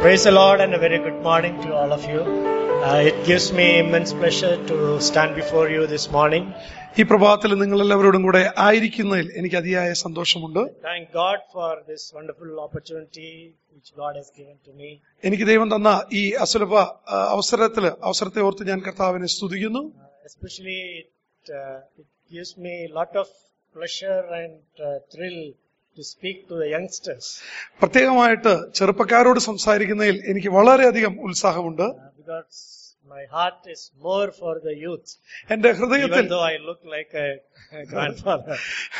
Praise the Lord and a very good morning to all of you. Uh, it gives me immense pleasure to stand before you this morning. ഈ പ്രഭാതത്തിൽ നിങ്ങൾ എല്ലാവരോടും കൂടെ ആയിരിക്കുന്നതിൽ എനിക്ക് അതിയായ സന്തോഷമുണ്ട് Thank God for this wonderful opportunity which God has given to me. എനിക്ക് ദൈവം തന്ന ഈ അസുലഭ ആ, അവസരത്തില് അവസരത്തെ ഓർത്ത് ഞാൻ കർത്താവിനെ സ്തുതിക്കുന്നു Uh, especially, it, uh, it gives me a lot of pleasure and uh, thrill to speak to the youngsters പ്രത്യേകമായിട്ട് ചെറുപ്പക്കാരോട് സംസാരിക്കുന്നതിൽ എനിക്ക് വളരെയധികം ഉത്സാഹമുണ്ട് uh, because my heart is more for the youth, എന്റെ ഹൃദയത്തിൽ even though I look like a, a grandfather.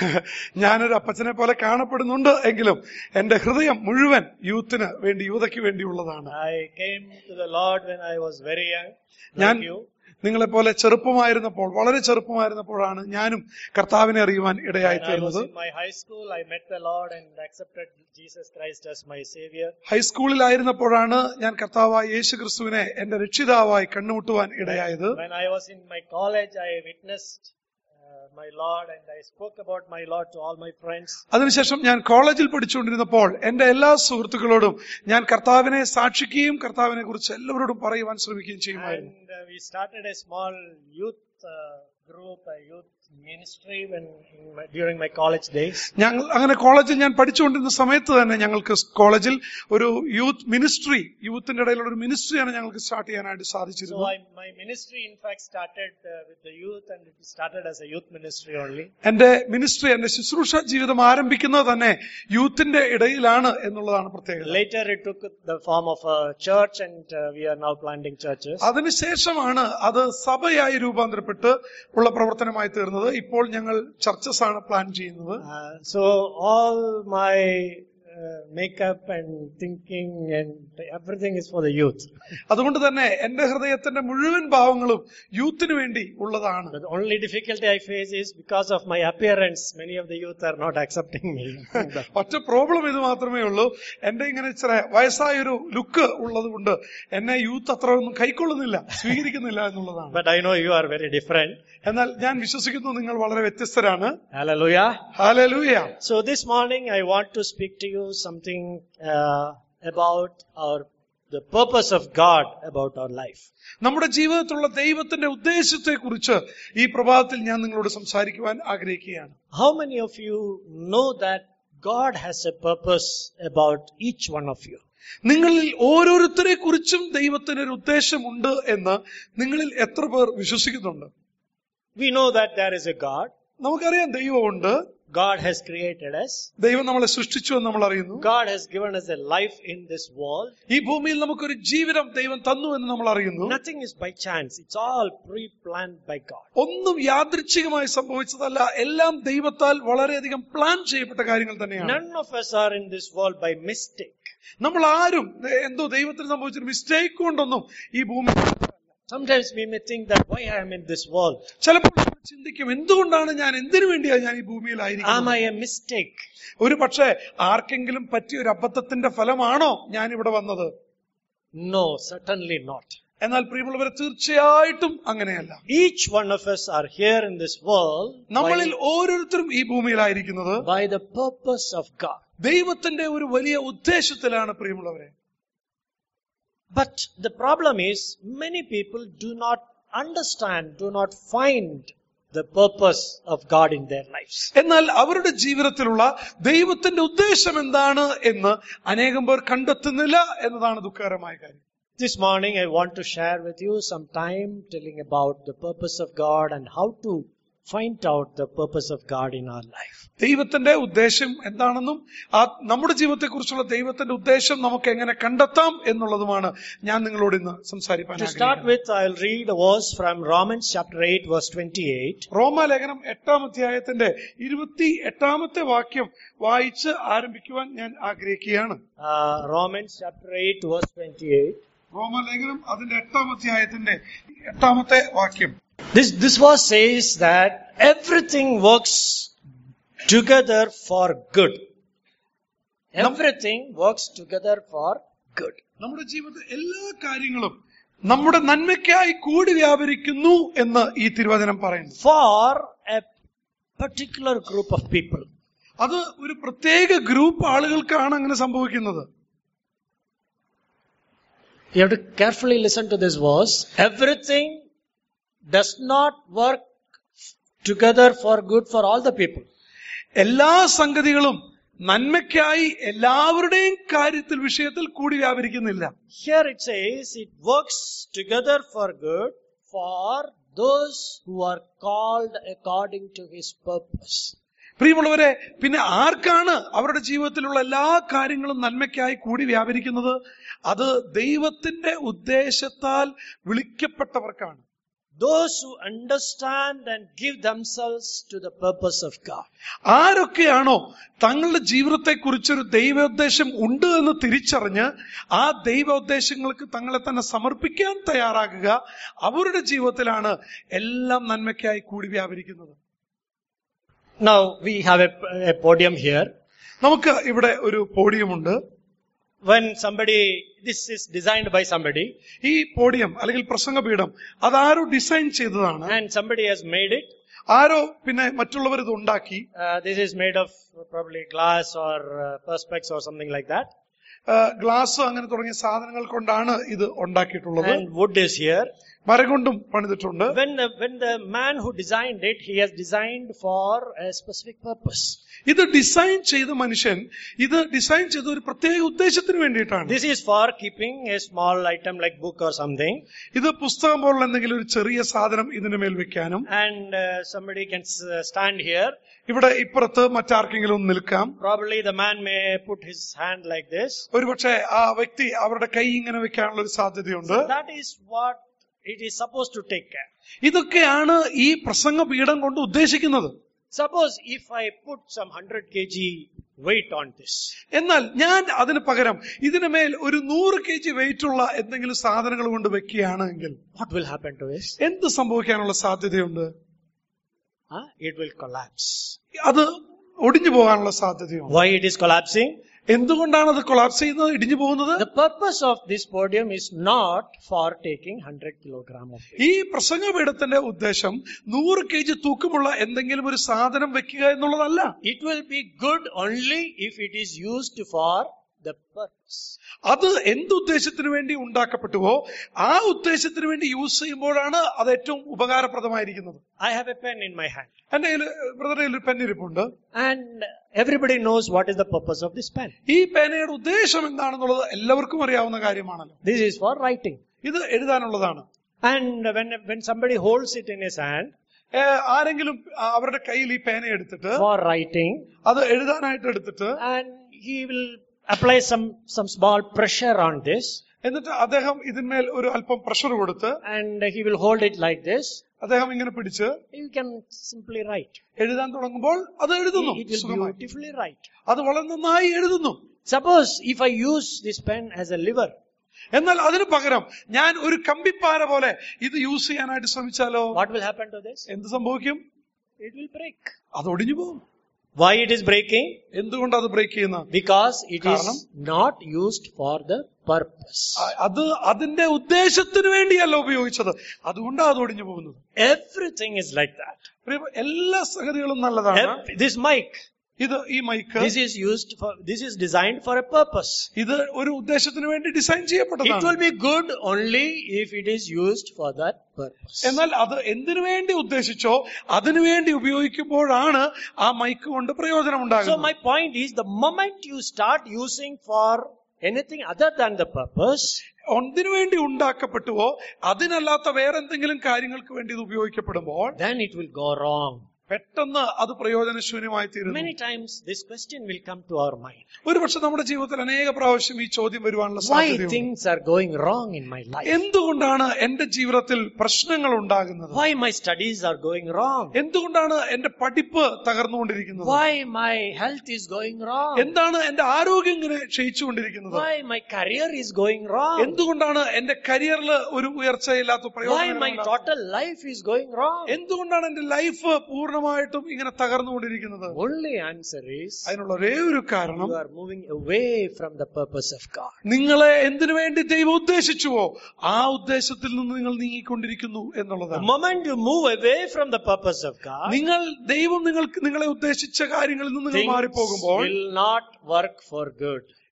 ഞാനൊരു അപ്പച്ചനെ പോലെ കാണപ്പെടുന്നുണ്ട് എങ്കിലും എന്റെ ഹൃദയം മുഴുവൻ യൂത്തിന് വേണ്ടി യൂതയ്ക്ക് വേണ്ടിയുള്ളതാണ് I came to the Lord when I was very young, ഞാൻ like you. നിങ്ങളെ പോലെ ചെറുപ്പമായിരുന്നപ്പോൾ വളരെ ചെറുപ്പമായിരുന്നപ്പോഴാണ് ഞാനും കർത്താവിനെ അറിയുവാൻ ഇടയായി When I was തീർന്നത് in my high school, I met the Lord and accepted Jesus Christ as my Savior. ഹൈസ്കൂളിലായിരുന്നപ്പോഴാണ് ഞാൻ കർത്താവായ യേശു ക്രിസ്തുവിനെ എന്റെ രക്ഷിതാവായി കണ്ണുമുട്ടുവാൻ ഇടയായത് When I was in my college, I witnessed uh, my Lord and I spoke about my Lord to all my friends. അതിനുശേഷം ഞാൻ കോളേജിൽ പഠിച്ചുകൊണ്ടിരുന്നപ്പോൾ എന്റെ എല്ലാ സുഹൃത്തുക്കളോടും ഞാൻ കർത്താവിനെ സാക്ഷിക്കുകയും കർത്താവിനെ കുറിച്ച് എല്ലാവരോടും പറയുവാൻ ശ്രമിക്കുകയും ചെയ്യുമായിരുന്നു And uh, we started a small youth uh, group, a youth ministry when in my, during my college days. ഞങ്ങൾ അങ്ങനെ കോളേജിൽ ഞാൻ പഠിച്ചുകൊണ്ടിരുന്ന സമയത്ത് തന്നെ ഞങ്ങൾക്ക് കോളേജിൽ ഒരു യൂത്ത് മിനിസ്ട്രി യൂത്തിന്റെ ഇടയിലുള്ള ഒരു മിനിസ്ട്രിയാണ് ഞങ്ങൾക്ക് സ്റ്റാർട്ട് ചെയ്യാനായിട്ട് So സാധിച്ചിരുന്നത് I, my ministry, in fact, started uh, with the youth, and it started as a youth ministry only. എന്റെ മിനിസ്ട്രി എന്റെ ശുശ്രൂഷ ജീവിതം ആരംഭിക്കുന്നത് തന്നെ യൂത്തിന്റെ ഇടയിലാണ് എന്നുള്ളതാണ് പ്രത്യേകത Later, it took the form of a church, and uh, we are now planting churches. അതിനുശേഷമാണ് അത് സഭയായി രൂപാന്തരപ്പെട്ട് ഉള്ള പ്രവർത്തനമായി തീർന്നത് ഇപ്പോൾ ഞങ്ങൾ ചർച്ചസ് ആണ് പ്ലാൻ ചെയ്യുന്നത് Uh, so all my uh, makeup and thinking and everything is for the youth. അതുകൊണ്ട് തന്നെ എന്റെ ഹൃദയത്തിന്റെ മുഴുവൻ ഭാവങ്ങളും യൂത്തിന് വേണ്ടി ഉള്ളതാണ് The only difficulty I face is because of my appearance. Many of the youth are not accepting me. ഒറ്റ problem ഇത് മാത്രമേ ഉള്ളൂ എന്റെ ഇങ്ങനെ ഇച്ചിരി വയസ്സായൊരു ലുക്ക് ഉള്ളത് കൊണ്ട് എന്നെ യൂത്ത് അത്ര ഒന്നും കൈക്കൊള്ളുന്നില്ല സ്വീകരിക്കുന്നില്ല എന്നുള്ളതാണ് but I know you are very different. എന്നാൽ ഞാൻ വിശ്വസിക്കുന്നു നിങ്ങൾ വളരെ വ്യത്യസ്തരാണ് Hallelujah. Hallelujah So this morning I want to speak to you something uh, about our the purpose of God about our life. നമ്മുടെ ജീവിതത്തിലുള്ള ദൈവത്തിന്റെ ഉദ്ദേശത്തെ കുറിച്ച് ഈ പ്രഭാതത്തിൽ ഞാൻ നിങ്ങളോട് സംസാരിക്കുവാൻ ആഗ്രഹിക്കുകയാണ് How many of you know that God has a purpose about each one of you? നിങ്ങളിൽ ഓരോരുത്തരെ കുറിച്ചും ദൈവത്തിന് ഒരു ഉദ്ദേശമുണ്ട് എന്ന് നിങ്ങളിൽ എത്ര പേർ വിശ്വസിക്കുന്നുണ്ട് We know that there is a God. നമുക്കറിയാം ദൈവമുണ്ട് God has created us. ദൈവം നമ്മളെ സൃഷ്ടിച്ചു എന്ന് നമ്മൾ അറിയുന്നു God has given us a life in this world. ഈ ഭൂമിയിൽ നമുക്കൊരു ജീവിതം ദൈവം തന്നു എന്ന് നമ്മൾ അറിയുന്നു Nothing is by chance. It's all pre-planned by God. ഒന്നും യാദൃച്ഛികമായി സംഭവിച്ചതല്ല എല്ലാം ദൈവത്താൽ വളരെയധികം പ്ലാൻ ചെയ്യപ്പെട്ട കാര്യങ്ങൾ തന്നെയാണ് None of us are in this world by mistake. നമ്മൾ ആരും ദേ- എന്തോ ദൈവത്തിന് സംഭവിച്ചൊരു മിസ്റ്റേക്ക് കൊണ്ടൊന്നും ഈ ഭൂമി Sometimes we may think that why I am in this world. ചിലപ്പോൾ നമ്മൾ ചിന്തിക്കും എന്തുകൊണ്ടാണ് ഞാൻ എന്തിനു വേണ്ടിയാണ് ഞാൻ ഈ Am ഭൂമിയിലായിരിക്കുന്നത് I a mistake? ഒരു പക്ഷേ ആർക്കെങ്കിലും പറ്റിയ ഒരു അബദ്ധത്തിന്റെ ഫലമാണോ ഞാൻ ഇവിടെ വന്നത് No, certainly not. എന്നാൽ പ്രിയമുള്ളവരെ തീർച്ചയായിട്ടും അങ്ങനെയല്ല Each one of us are here in this world നമ്മളിൽ by, ഓരോരുത്തരും ഈ ഭൂമിയിലായിരിക്കുന്നത് by the purpose of God. ദൈവത്തിന്റെ ഒരു വലിയ ഉദ്ദേശത്തിലാണ് പ്രിയമുള്ളവരെ But the problem is many people do not understand, do not find the purpose of God in their lives. എന്നാൽ അവരുടെ ജീവിതത്തിലുള്ള ദൈവത്തിന്റെ ഉദ്ദേശം എന്താണ് എന്ന് അനേകം പേർ കണ്ടെത്തുന്നില്ല എന്നതാണ് ദുഃഖകരമായ കാര്യം This morning I want to share with you some time telling about the purpose of God and how to find out the purpose of God in our life. ദൈവത്തിന്റെ ഉദ്ദേശം എന്താണെന്നും ആ നമ്മുടെ ജീവിതത്തെക്കുറിച്ചുള്ള ദൈവത്തിന്റെ ഉദ്ദേശം നമുക്ക് എങ്ങനെ കണ്ടെത്താം എന്നുള്ളതുമാണ് ഞാൻ നിങ്ങളോട് ഇന്ന് സംസാരിക്കാൻ To start ആഗ്രഹിക്കുന്നത്. with, I'll read a verse from Romans chapter 8 verse 28. റോമാലേഖനം എട്ടാം അധ്യായത്തിന്റെ ഇരുപത്തി എട്ടാമത്തെ വാക്യം വായിച്ച് ആരംഭിക്കുവാൻ ഞാൻ ആഗ്രഹിക്കുകയാണ് Uh, Romans chapter 8 verse 28. റോമാലേഖനം അതിന്റെ എട്ടാം അധ്യായത്തിന്റെ എട്ടാമത്തെ വാക്യം This, this verse says that everything works together for good. Everything works together for good. നമ്മുടെ ജീവിതത്തിൽ എല്ലാ കാര്യങ്ങളും നമ്മുടെ നന്മയ്ക്കായി കൂടി വ്യാപരിക്കുന്നു എന്ന് ഈ തിരുവചനം പറയുന്നു For a particular group of people. അത് ഒരു പ്രത്യേക ഗ്രൂപ്പ് ആളുകൾക്കാണ് അങ്ങനെ സംഭവിക്കുന്നത് You have to carefully listen to this verse. Everything does not work together for good for all the people. എല്ലാ സംഗതികളും നന്മയ്ക്കായി എല്ലാവരുടെയും കാര്യത്തിൽ വിഷയത്തിൽ കൂടി വ്യാപരിക്കുന്നില്ല Here it says it works together for good for those who are called according to his purpose. പ്രിയമുള്ളവരെ പിന്നെ ആർക്കാണ് അവരുടെ ജീവിതത്തിലുള്ള എല്ലാ കാര്യങ്ങളും നന്മയ്ക്കായി കൂടി വ്യാപരിക്കുന്നത് അത് ദൈവത്തിന്റെ ഉദ്ദേശത്താൽ വിളിക്കപ്പെട്ടവർക്കാണ് Those who understand and give themselves to the purpose of God. ആരൊക്കെയാണോ തങ്ങളുടെ ജീവിതത്തെ കുറിച്ചൊരു ദൈവോദ്ദേശം ഉണ്ട് എന്ന് തിരിച്ചറിഞ്ഞ് ആ ദൈവോദ്ദേശങ്ങൾക്ക് തങ്ങളെ തന്നെ സമർപ്പിക്കാൻ തയ്യാറാകുക അവരുടെ ജീവിതത്തിലാണ് എല്ലാം നന്മയ്ക്കായി കൂടി വ്യാപരിക്കുന്നത് Now we have a, a podium here. നമുക്ക് ഇവിടെ ഒരു പോഡിയമുണ്ട് When somebody, this is designed by somebody ഈ പോഡിയം അല്ലെങ്കിൽ പ്രസംഗപീഠം അതാരോ ഡിസൈൻ ചെയ്തതാണ് and somebody has made it. ആരോ പിന്നെ മറ്റുള്ളവർ ഇത് ഉണ്ടാക്കി Uh, this is made of probably glass or uh, perspex or something like that. Glass അങ്ങനെ തുടങ്ങിയ സാധനങ്ങൾ കൊണ്ടാണ് ഇത് ഉണ്ടാക്കിയിട്ടുള്ളത് And wood is here. മരം കൊണ്ടും പണിതിട്ടുണ്ട് When the, when the man who designed it, he has designed for a specific purpose. ഇത് ഡിസൈൻ ചെയ്ത മനുഷ്യൻ ഇത് ഡിസൈൻ ചെയ്ത ഒരു പ്രത്യേക ഉദ്ദേശത്തിന് വേണ്ടിയിട്ടാണ് This is for keeping a small item like book or something. ഇത് പുസ്തകം പോലുള്ള എന്തെങ്കിലും ഒരു ചെറിയ സാധനം ഇതിന് മേൽ വെക്കാനും And uh, somebody can s- uh, stand here. ഇവിടെ ഇപ്പുറത്ത് മറ്റാർക്കെങ്കിലും ഒന്ന് നിൽക്കാം Probably the man may put his hand like this. ഒരുപക്ഷെ ആ വ്യക്തി അവരുടെ കൈ ഇങ്ങനെ വെക്കാനുള്ള ഒരു സാധ്യതയുണ്ട് That is what it is supposed to take care. ഇതൊക്കെയാണ് ഈ പ്രസംഗ പീഠം കൊണ്ട് ഉദ്ദേശിക്കുന്നത് Suppose if I put some 100 kg weight on this, എന്നാൽ ഞാൻ അതിന് പകരം ഇതിന് മേൽ ഒരു നൂറ് കെ ജി വെയിറ്റ് ഉള്ള എന്തെങ്കിലും സാധനങ്ങൾ കൊണ്ട് വെക്കുകയാണെങ്കിൽ what will happen to this? എന്ത് സംഭവിക്കാനുള്ള സാധ്യതയുണ്ട് Huh? It will collapse. അത് ഒടിഞ്ഞു പോകാനുള്ള സാധ്യതയുണ്ട് Why it is collapsing? എന്തുകൊണ്ടാണ് അത് കൊളാപ്സ് ചെയ്യുന്നത് ഇടിഞ്ഞു പോകുന്നത് The purpose of this podium is not for taking 100 kilogram of weight. ഈ പ്രസംഗപീഠത്തിന്റെ ഉദ്ദേശം നൂറ് കെ ജി തൂക്കമുള്ള എന്തെങ്കിലും ഒരു സാധനം വെക്കുക എന്നുള്ളതല്ല It will be good only if it is used for the purpose. അത് എന്തുദ്ദേശത്തിന് വേണ്ടി ഉണ്ടാക്കപ്പെട്ടുവോ ആ ഉദ്ദേശത്തിന് വേണ്ടി യൂസ് ചെയ്യുമ്പോഴാണ് അത് ഏറ്റവും ഉപകാരപ്രദമായിരിക്കുന്നത് I have a pen in my hand. എന്റെ കയ്യിൽ ബ്രദറെ ഒരു പെന്നിരിപ്പുണ്ട് And everybody knows what is the purpose of this pen. ഈ പേനയുടെ ഉദ്ദേശം എന്താണെന്നുള്ളത് എല്ലാവർക്കും അറിയാവുന്ന കാര്യമാണല്ലോ This is for writing. ഇത് എഴുതാനുള്ളതാണ് And when, when somebody holds it in his hand ഏ, ആരെങ്കിലും ആ, അവരുടെ കയ്യിൽ ഈ പേന എടുത്തിട്ട് for writing, അത് എഴുതാനായിട്ട് എടുത്തിട്ട് and he will apply some, some small pressure on this, എന്നിട്ട് അദ്ദേഹം ഇതിന്മേൽ ഒരു അല്പം പ്രഷർ കൊടുത്ത് and he will hold it like this, അദ്ദേഹം ഇങ്ങനെ പിടിച്ച് you can simply write. എഴുതാൻ തുടങ്ങുമ്പോൾ അത് എഴുതുന്നു It will സുഖമായി beautifully write. അത് വളരെ നന്നായി എഴുതുന്നു Suppose if I use this pen as a lever, എന്നാൽ അതിന് പകരം ഞാൻ ഒരു കമ്പിപ്പാര പോലെ ഇത് യൂസ് ചെയ്യാനായിട്ട് ശ്രമിച്ചാലോ what will happen to this? എന്ത് സംഭവിക്കും It will break. അത് ഒടിഞ്ഞു പോകും Why it is breaking? എന്തുകൊണ്ട് അത് ബ്രേക്ക് ചെയ്യുന്ന Because it കാരണം? is not used for the purpose. അത് അതിന്റെ ഉദ്ദേശത്തിന് വേണ്ടിയല്ല ഉപയോഗിച്ചത് അതുകൊണ്ടാണ് അത് ഒടിഞ്ഞു പോകുന്നത് Everything is like that. പ്രിയ- എല്ലാ സംഗതികളും നല്ലതാണ് Ev- This mic, ഇത് ഈ mic this is used for, this is designed for a purpose. ഇത് ഒരു ഉദ്ദേശത്തിന് വേണ്ടി ഡിസൈൻ It ചെയ്യപ്പെട്ടതാണ് will be good only if it is used for that purpose. എന്നാൽ അത് എന്തിനു വേണ്ടി ഉദ്ദേശിച്ചോ അതിനു വേണ്ടി ഉപയോഗിക്കുമ്പോഴാണ് ആ മൈക്ക് കൊണ്ട് പ്രയോജനം So ഉണ്ടാകുന്നത് my point is the moment you start using for anything other than the purpose, ഒന്നിനു വേണ്ടി ഉണ്ടാക്കപ്പെട്ടുവോ അതിനല്ലാത്ത വേറെന്തെങ്കിലും കാര്യങ്ങൾക്ക് വേണ്ടി ഇത് ഉപയോഗിക്കപ്പെടുമ്പോൾ then it will go wrong. പെട്ടെന്ന് അത് പ്രയോജനശൂന്യമായി തീരുന്നു Many times this question will come to our mind. ഒരുപക്ഷെ നമ്മുടെ ജീവിതത്തിൽ അനേക പ്രാവശ്യം ഈ ചോദ്യം വരുവാനുള്ള Why സാധ്യതയുണ്ട് things are going wrong in my life? എന്തുകൊണ്ടാണ് എന്റെ ജീവിതത്തിൽ പ്രശ്നങ്ങൾ ഉണ്ടാകുന്നത് Why my studies are going wrong? എന്തുകൊണ്ടാണ് എന്റെ പഠിപ്പ് തകർന്നുകൊണ്ടിരിക്കുന്നത് Why my health is going wrong? എന്താണ് എന്റെ ആരോഗ്യം ഇങ്ങനെ ക്ഷയിച്ചുകൊണ്ടിരിക്കുന്നത് Why my career is going wrong? എന്തുകൊണ്ടാണ് എന്റെ കരിയറിൽ ഒരു ഉയർച്ചയില്ലാത്ത Why my പ്രയോജനം total life is going wrong? എന്തുകൊണ്ടാണ് എന്റെ ലൈഫ് പൂർണ്ണമായിട്ടും ഇങ്ങനെ തകർന്നുകൊണ്ടിരിക്കുന്നത് Only answer is അതിനുള്ള ഒരേ ഒരു കാരണം you are moving away from the purpose of God. നിങ്ങളെ എന്തിനു വേണ്ടി ദൈവം ഉദ്ദേശിച്ചുവോ ആ ഉദ്ദേശത്തിൽ നിന്ന് നിങ്ങൾ നീങ്ങിക്കൊണ്ടിരിക്കുന്നു The എന്നുള്ളതാണ് moment you move away from the purpose of God, നിങ്ങൾ ദൈവം നിങ്ങൾക്ക് നിങ്ങളെ ഉദ്ദേശിച്ച കാര്യങ്ങളിൽ നിന്ന് നിങ്ങൾ things മാറിപ്പോകുമ്പോൾ will not work for good.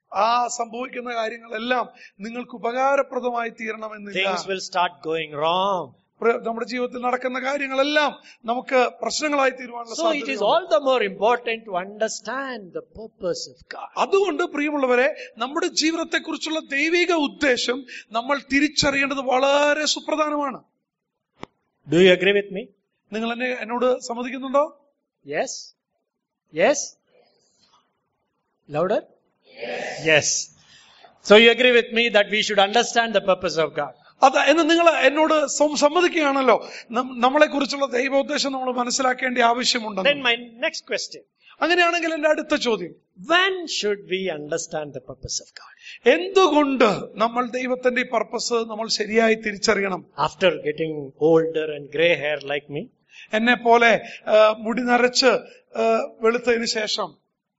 ആ സംഭവിക്കുന്ന കാര്യങ്ങളെല്ലാം നിങ്ങൾക്ക് ഉപകാരപ്രദമായി തീരണമെന്നില്ല Things will start going wrong. പ്ര- നമ്മുടെ ജീവിതത്തിൽ നടക്കുന്ന കാര്യങ്ങളെല്ലാം നമുക്ക് പ്രശ്നങ്ങളായി തീരുവാനുള്ള So it is സാധ്യതയുണ്ട് all the more important to understand the purpose of God. അതുകൊണ്ട് പ്രിയമുള്ളവരെ നമ്മുടെ ജീവിതത്തെക്കുറിച്ചുള്ള ദൈവിക ഉദ്ദേശം നമ്മൾ തിരിച്ചറിയേണ്ടത് വളരെ സുപ്രധാനമാണ് Do you agree with me? നിങ്ങൾ എന്നെ എന്നോട് സമ്മതിക്കുന്നുണ്ടോ Yes? Yes? Louder? Yes. So you agree with me that we should understand the purpose of God. അത് എന്ന് നിങ്ങൾ എന്നോട് സം- സമ്മതിക്കുകയാണല്ലോ നമ്മളെ കുറിച്ചുള്ള ദൈവോദ്ദേശം നമ്മൾ മനസ്സിലാക്കേണ്ട ആവശ്യമുണ്ട് Then my next question. അങ്ങനെയാണെങ്കിൽ എന്റെ അടുത്ത ചോദ്യം When should we understand the purpose of God? എന്തുകൊണ്ട് നമ്മൾ ദൈവത്തിന്റെ ഈ പർപ്പസ് നമ്മൾ ശരിയായി തിരിച്ചറിയണം After getting older and gray hair like me? എന്നെ പോലെ ആ, മുടി നരച്ച് ആ, വെളുത്തതിന് ശേഷം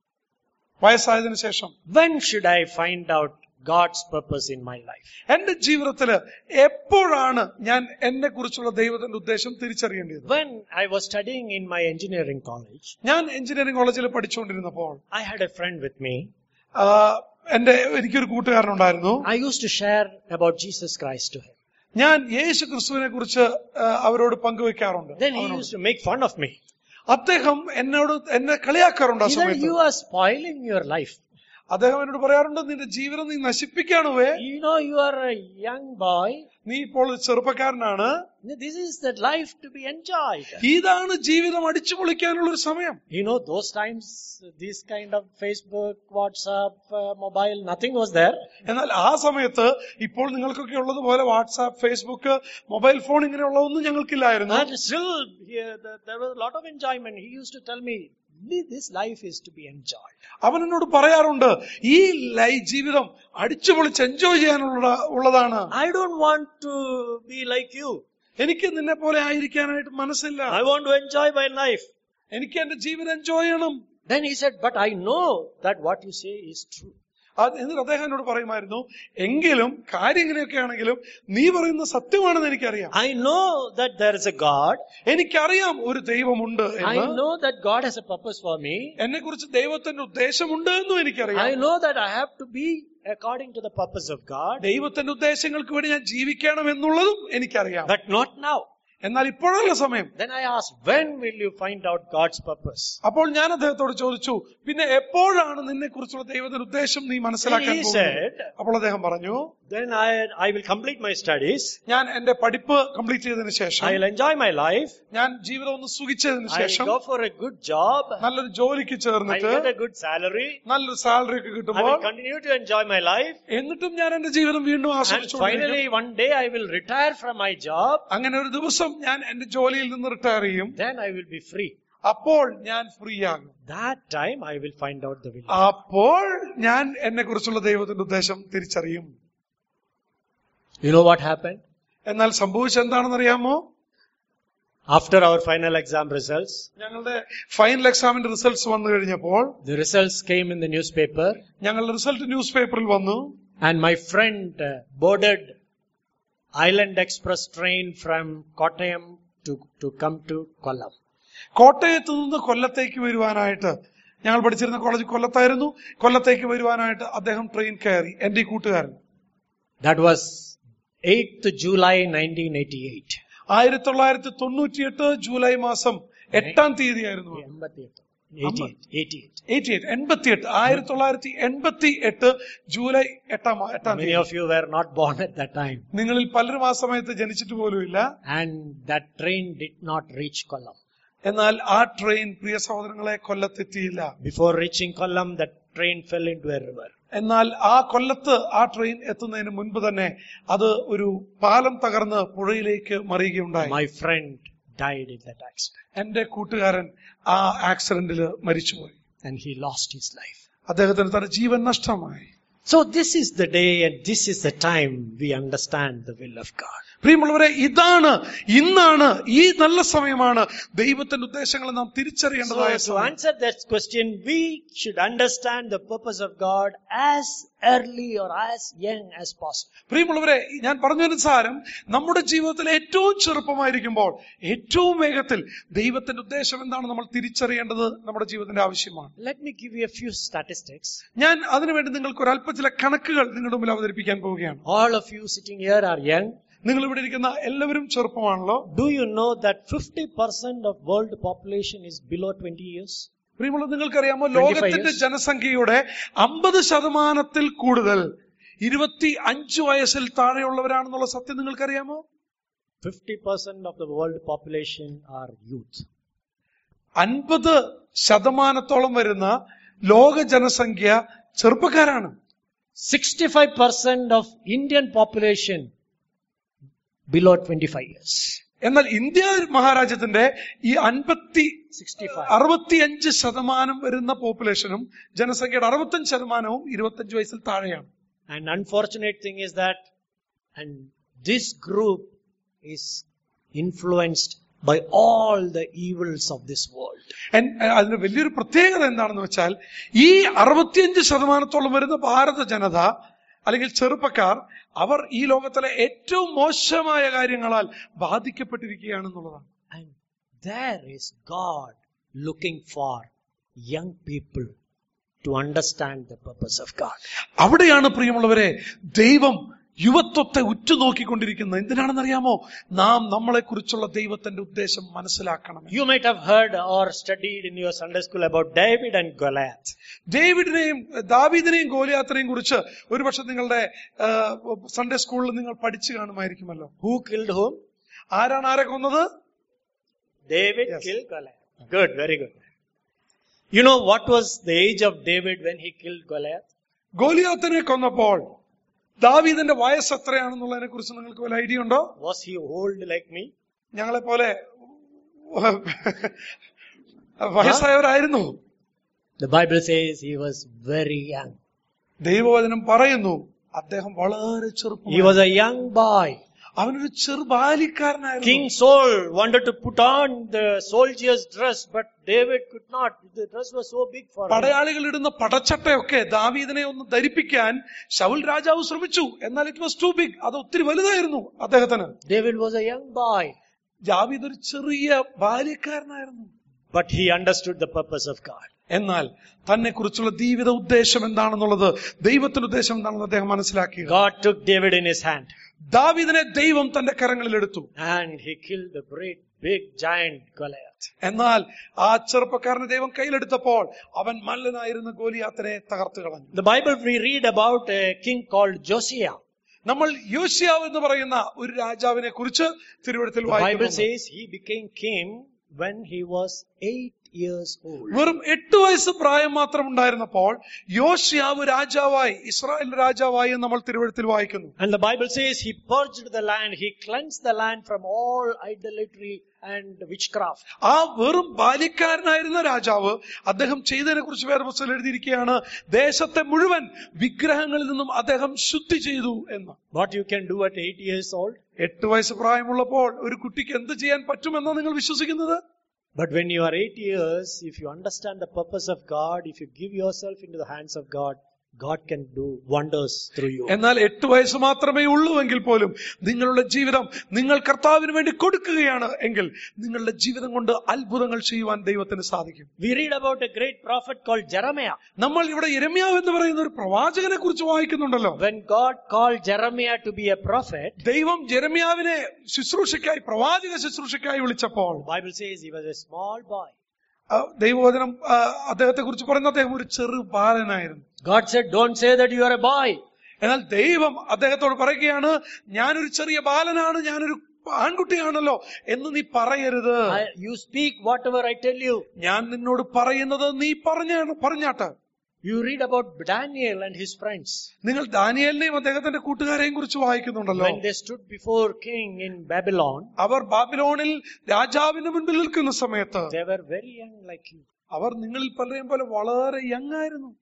വയസ്സായതിനു ശേഷം When should I find out God's purpose in my life? എന്റെ ജീവിതത്തില് എപ്പോഴാണ് ഞാൻ എന്നെ കുറിച്ചുള്ള ദൈവത്തിന്റെ ഉദ്ദേശം തിരിച്ചറിയേണ്ടത് When I was studying in my engineering college, ഞാൻ എഞ്ചിനീയറിംഗ് കോളേജിൽ പഠിച്ചുകൊണ്ടിരുന്നപ്പോൾ I had a friend with me. ആ, എന്റെ എനിക്കൊരു കൂട്ടുകാരനുണ്ടായിരുന്നു I used to share about Jesus Christ to him. ഞാൻ യേശു ക്രിസ്തുവിനെ കുറിച്ച് ആ, അവരോട് പങ്കുവെക്കാറുണ്ട് Then he അവനോട്. used to make fun of me. അദ്ദേഹം എന്നോട് എന്നെ കളിയാക്കാറുണ്ട് ആ He said, സമയത്ത് You are spoiling your life. അദ്ദേഹം എന്നോട് പറയാറുണ്ട് നിന്റെ ജീവിതം നീ നശിപ്പിക്കാണുവേ You know, you are a young boy. നീ ഇപ്പോൾ ഒരു ചെറുപ്പക്കാരനാണ് This is the life to be enjoyed. ഇതാണ് ജീവിതം അടിച്ചു പൊളിക്കാനുള്ള ഒരു സമയം You know, those times, this kind of Facebook, WhatsApp, uh, mobile, nothing was there. എന്നാൽ ആ സമയത്ത് ഇപ്പോൾ നിങ്ങൾക്കൊക്കെ ഉള്ളതുപോലെ വാട്സാപ്പ് ഫേസ്ബുക്ക് മൊബൈൽ ഫോൺ ഇങ്ങനെയുള്ളതൊന്നും ഞങ്ങൾക്കില്ലായിരുന്നു And still, here, the- there was a lot of enjoyment. He used to tell me, "Li- this life is to be enjoyed. അവൻ എന്നോട് പറയാറുണ്ട് ഈ ലൈ ജീവിതം അടിച്ചു പൊളിച്ച് എൻജോയ് ചെയ്യാനുള്ള ഉള്ളതാണ് I don't want to be like you. എനിക്ക് നിന്നെ പോലെ ആയിരിക്കാനായിട്ട് മനസ്സില്ല I want to enjoy my life. എനിക്ക് എന്റെ ജീവിതം എൻജോയ് ചെയ്യണം Then he said, but I know that what you say is true. അത് എന്നിട്ട് അദ്ദേഹം എന്നോട് പറയുമായിരുന്നു എങ്കിലും കാര്യം ഇങ്ങനെയൊക്കെ ആണെങ്കിലും നീ പറയുന്ന സത്യമാണെന്ന് എനിക്കറിയാം I know that there is a God. എനിക്കറിയാം ഒരു ദൈവമുണ്ട് I എന്ന് know that God has a purpose for me. എന്നെ കുറിച്ച് ദൈവത്തിന്റെ ഉദ്ദേശമുണ്ട് എന്നും എനിക്കറിയാം I know that I have to be according to the purpose of God, ദൈവത്തിന്റെ ഉദ്ദേശങ്ങൾക്ക് വേണ്ടി ഞാൻ ജീവിക്കണം എന്നുള്ളതും എനിക്കറിയാം but not now. എന്നാൽ ഇപ്പോഴല്ല സമയം Then I asked, when will you find out God's purpose? അപ്പോൾ ഞാൻ അദ്ദേഹത്തോട് ചോദിച്ചു പിന്നെ എപ്പോഴാണ് നിന്നെ കുറിച്ചുള്ള ദൈവത്തിന്റെ ഉദ്ദേശം നീ മനസ്സിലാക്കാൻ He പോകുന്നത് said, അപ്പോൾ അദ്ദേഹം പറഞ്ഞു then I, I will complete my studies. ഞാൻ എന്റെ പഠിപ്പ് കംപ്ലീറ്റ് ചെയ്തതിനു ശേഷം I will enjoy my life. ഞാൻ ജീവിതം ഒന്ന് സുഖിച്ചതിന് I will ശേഷം go for a good job. നല്ലൊരു ജോലിക്ക് I ചേർന്നിട്ട് will get a good salary. നല്ലൊരു സാലറി ഒക്കെ I കിട്ടുമ്പോൾ will continue to enjoy my life. എന്നിട്ടും ഞാൻ എന്റെ ജീവിതം വീണ്ടും And ആസ്വദിച്ചുകൊണ്ടിരിക്കും finally, one day I will retire from my job. അങ്ങനെ ഒരു ദിവസം ഞാൻ എന്റെ ജോലിയിൽ നിന്ന് റിട്ടയർ ചെയ്യും Then I will be free. അപ്പോൾ ഞാൻ ഫ്രീ ആകും That time I will find out the will. അപ്പോൾ ഞാൻ എന്നെ കുറിച്ചുള്ള ദൈവത്തിന്റെ ഉദ്ദേശം തിരിച്ചറിയും You know what happened? എന്നാൽ സംഭവിച്ചത് എന്താണെന്ന് അറിയാമോ After our final exam results, ഞങ്ങളുടെ ഫൈനൽ എക്സാമിന്റെ റിസൾട്ട്സ് വന്നു കഴിഞ്ഞപ്പോൾ the results came in the newspaper ഞങ്ങളുടെ റിസൾട്ട് ന്യൂസ് പേപ്പറിൽ വന്നു and my friend uh, boarded Island Express train from Kottayam to, to come to Kollam. കോട്ടയത്ത് നിന്ന് കൊല്ലത്തേക്ക് വരുവാനായിട്ട് ഞങ്ങൾ പഠിച്ചിരുന്ന കോളേജ് കൊല്ലത്തായിരുന്നു കൊല്ലത്തേക്ക് വരുവാനായിട്ട് അദ്ദേഹം ട്രെയിൻ കയറി എന്റെ ഈ കൂട്ടുകാരൻ That was 8th July 1988. ആയിരത്തി തൊള്ളായിരത്തി തൊണ്ണൂറ്റിയെട്ട് ജൂലൈ മാസം എട്ടാം തീയതിയായിരുന്നു 88. 88. എയ്റ്റി എയ്റ്റ് എൺപത്തിയെട്ട് ആയിരത്തി തൊള്ളായിരത്തി എൺപത്തി എട്ട് ജൂലൈ എട്ടാം മാ- എട്ടാം Many തീയതി of you were not born at that time. നിങ്ങളിൽ പലരും ആ സമയത്ത് ജനിച്ചിട്ട് പോലുമില്ല And that train did not reach Kollam. എന്നാൽ ആ ട്രെയിൻ പ്രിയ സഹോദരങ്ങളെ കൊല്ലത്തെത്തിയില്ല Before reaching Kollam, that train fell into a river. എന്നാൽ ആ കൊല്ലത്ത് ആ ട്രെയിൻ എത്തുന്നതിന് മുൻപ് തന്നെ അത് ഒരു പാലം തകർന്ന് പുഴയിലേക്ക് മറിയുകയുണ്ടായി My friend died in that accident. എന്റെ കൂട്ടുകാരൻ ആ ആക്സിഡന്റിൽ മരിച്ചുപോയി And he lost his life. അദ്ദേഹത്തിന് തന്റെ ജീവൻ നഷ്ടമായി So this is the day and this is the time we understand the will of God. പ്രിയമുള്ളവരെ ഇതാണ് ഇന്നാണ് ഈ നല്ല സമയമാണ് ദൈവത്തിന്റെ ഉദ്ദേശങ്ങളെ നാം So, തിരിച്ചറിയേണ്ടതായ to സമയം answer that question, we should understand the purpose of God as early or as young as possible. പ്രിയമുള്ളവരെ ഞാൻ പറഞ്ഞതിന് സാരം നമ്മുടെ ജീവിതത്തിൽ ഏറ്റവും ചെറുപ്പമായിരിക്കുമ്പോൾ ഏറ്റവും വേഗത്തിൽ ദൈവത്തിന്റെ ഉദ്ദേശം എന്താണ് നമ്മൾ തിരിച്ചറിയേണ്ടത് നമ്മുടെ ജീവിതത്തിന്റെ ആവശ്യമാണ് Let me give you a few statistics. ഞാൻ അതിനുവേണ്ടി നിങ്ങൾക്ക് ഒരു അല്പ ചില കണക്കുകൾ നിങ്ങളുടെ മുമ്പിൽ അവതരിപ്പിക്കാൻ പോവുകയാണ് All of you sitting here are young. നിങ്ങൾ ഇവിടെ ഇരിക്കുന്ന എല്ലാവരും ചെറുപ്പമാണല്ലോ Do you know that 50% of world population is below 20 years? പ്രിയമുള്ള നിങ്ങൾക്കറിയാമോ 25 ലോകത്തിന്റെ years. ജനസംഖ്യയുടെ അമ്പത് ശതമാനത്തിൽ കൂടുതൽ ഇരുപത്തി അഞ്ച് വയസ്സിൽ താഴെയുള്ളവരാണെന്നുള്ള സത്യം നിങ്ങൾക്കറിയാമോ 50% of the world population are youth. അൻപത് ശതമാനത്തോളം വരുന്ന ലോക ജനസംഖ്യ ചെറുപ്പക്കാരാണ് 65% of Indian population below 25 years. എന്നാൽ ഇന്ത്യ മഹാരാജ്യത്തിന്റെ ഈ അൻപത്തി 65. അറുപത്തിയഞ്ച് ശതമാനം വരുന്ന പോപ്പുലേഷനും ജനസംഖ്യയുടെ അറുപത്തഞ്ച് ശതമാനവും ഇരുപത്തഞ്ച് വയസ്സിൽ താഴെയാണ് And unfortunate thing is that, and this group is influenced by all the evils of this world. എൻ- അതിന് വലിയൊരു പ്രത്യേകത എന്താണെന്ന് വെച്ചാൽ ഈ അറുപത്തിയഞ്ച് ശതമാനത്തോളം വരുന്ന ഭാരത ജനത അല്ലെങ്കിൽ ചെറുപ്പക്കാർ അവർ ഈ ലോകത്തിലെ ഏറ്റവും മോശമായ കാര്യങ്ങളാൽ ബാധിക്കപ്പെട്ടിരിക്കുകയാണെന്നുള്ളതാണ് And there is God looking for young people to understand the purpose of God. അവിടെയാണ് പ്രിയമുള്ളവരെ ദൈവം യുവത്വത്തെ ഉറ്റുനോക്കിക്കൊണ്ടിരിക്കുന്നത് എന്തിനാണെന്നറിയാമോ നാം നമ്മളെ കുറിച്ചുള്ള ദൈവത്തിന്റെ ഉദ്ദേശം മനസ്സിലാക്കണം You might have heard or studied in your Sunday school about David and Goliath. ഡേവിഡിനെയും ദാവീദിനെയും ഗോലിയാത്തിനെയും കുറിച്ച് ഒരുപക്ഷെ നിങ്ങളുടെ ആ, സൺഡേ സ്കൂളിൽ നിങ്ങൾ പഠിച്ചു കാണുമായിരിക്കുമല്ലോ Who killed whom? ആരാണ് ആരെ കൊന്നത് David Yes. killed Goliath. Good, very good. You know what was the age of David when he killed Goliath? ഗോലിയാത്തിനെ കൊന്നപ്പോൾ ദാവീദിന്റെ വയസ്സ് എത്രയാണെന്നുള്ളതിനെ കുറിച്ച് നിങ്ങൾക്ക് വല്ല ഐഡിയ ഉണ്ടോ Was he old like me? ഞങ്ങളെ പോലെ വയസ്സായവരായിരുന്നു The Bible says he was very young. ദൈവവചനം പറയുന്നു അദ്ദേഹം വളരെ He ചെറുപ്പം was a young boy. അവനൊരു ചെറുബാലിക്കാരനായിരുന്നു King Saul wanted to put on the soldier's dress, but David could not. The dress was so big for him. പടയാളികൾ ഇടുന്ന പടച്ചട്ടയൊക്കെ ദാവീദിനെ ഒന്ന് ധരിപ്പിക്കാൻ ശൗൽ രാജാവ് ശ്രമിച്ചു എന്നാൽ ഇറ്റ് വാസ് ടു ബിഗ് അത് ഒത്തിരി വലുതായിരുന്നു അദ്ദേഹത്തിന് David was a young boy, ദാവീദ് ഒരു ചെറിയ ബാല്യക്കാരനായിരുന്നു but he understood the purpose of God. എന്നാൽ തന്നെ കുറിച്ചുള്ള ജീവിത ഉദ്ദേശം എന്താണെന്നുള്ളത് ദൈവത്തിന്റെ ഉദ്ദേശം എന്താണെന്ന് അദ്ദേഹം മനസ്സിലാക്കി God took David in his hand ദാവീദിനെ ദൈവം തന്റെ കരങ്ങളിൽ എടുത്തു and he killed the great big giant Goliath. എന്നാൽ ആ ചെറുപ്പക്കാരനെ ദൈവം കയ്യിലെടുത്തപ്പോൾ അവൻ മല്ലനായിരുന്ന ഗോലിയാത്തിനെ തകർത്ത് കളഞ്ഞു The Bible we read about a king called Josiah. നമ്മൾ യോശിയാവ് എന്ന് പറയുന്ന ഒരു രാജാവിനെ കുറിച്ച് തിരുവഴുത്തിൽ The Bible വായിക്കുന്നു says he became king when he was eight years old. വെറും എട്ട് വയസ്സ് പ്രായം മാത്രം ഉണ്ടായിരുന്നപ്പോൾ യോശിയാവ് രാജാവായി ഇസ്രായേൽ രാജാവായി എന്ന് നമ്മൾ തിരുവഴുത്തിൽ വായിക്കുന്നു And the Bible says he purged the land, he cleansed the land from all idolatry and witchcraft. ആ വെറും ബാല്യക്കാരനായിരുന്ന രാജാവ് അദ്ദേഹം ചെയ്തതിനെ കുറിച്ച് വേറെ പുസ്തകം എഴുതിയിരിക്കുകയാണ് ദേശത്തെ മുഴുവൻ വിഗ്രഹങ്ങളിൽ നിന്നും അദ്ദേഹം ശുദ്ധി ചെയ്തു എന്ന് What you can do at eight years old. എട്ട് വയസ്സ് പ്രായമുള്ളപ്പോൾ ഒരു കുട്ടിക്ക് എന്ത് ചെയ്യാൻ പറ്റുമെന്നാണ് നിങ്ങൾ വിശ്വസിക്കുന്നത് But when you are eight years, if you understand the purpose of God, if you give yourself into the hands of God, God can do wonders through you. എന്നാൽ എട്ട് വയസ്സ് മാത്രമേ ഉള്ളൂ എങ്കിൽ പോലും നിങ്ങളുടെ ജീവിതം നിങ്ങൾ കർത്താവിന് വേണ്ടി കൊടുക്കുകയാണ് എങ്കിൽ നിങ്ങളുടെ ജീവിതം കൊണ്ട് അത്ഭുതങ്ങൾ ചെയ്യുവാൻ ദൈവത്തിന് സാധിക്കും We read about a great prophet called Jeremiah. നമ്മൾ ഇവിടെ യരമ്യാവ് എന്ന് പറയുന്ന ഒരു പ്രവാചകനെ കുറിച്ച് വായിക്കുന്നുണ്ടല്ലോ When God called Jeremiah to be a prophet, ദൈവം ജെരമ്യാവിനെ ശുശ്രൂഷയ്ക്കായി പ്രവാചക ശുശ്രൂഷയ്ക്കായി വിളിച്ചപ്പോൾ the Bible says he was a small boy. ആ, ദൈവവചനം ആ, അദ്ദേഹത്തെ കുറിച്ച് പറയുന്ന അദ്ദേഹം ഒരു ചെറു ബാലനായിരുന്നു God said, Don't say that you are a boy. എന്നാൽ ദൈവം അദ്ദേഹത്തോട് പറയുകയാണ് ഞാനൊരു ചെറിയ ബാലനാണ് ഞാനൊരു ആൺകുട്ടിയാണല്ലോ എന്ന് നീ പറയരുത് I- you speak whatever I tell you. ഞാൻ നിന്നോട് പറയുന്നത് നീ പറഞ്ഞ പറഞ്ഞാട്ട് You read about Daniel and his friends. നിങ്ങൾ ദാനിയലിനെയും അദ്ദേഹത്തിന്റെ കൂട്ടുകാരെയും കുറിച്ച് വായിക്കുന്നുണ്ടല്ലോ When they stood before king in Babylon, അവർ ബാബിലോണിൽ രാജാവിന്റെ മുൻപിൽ നിൽക്കുന്ന സമയത്ത് they were very young like you. അവർ നിങ്ങളിൽ പലരെയും പോലെ വളരെ യങ് ആയിരുന്നു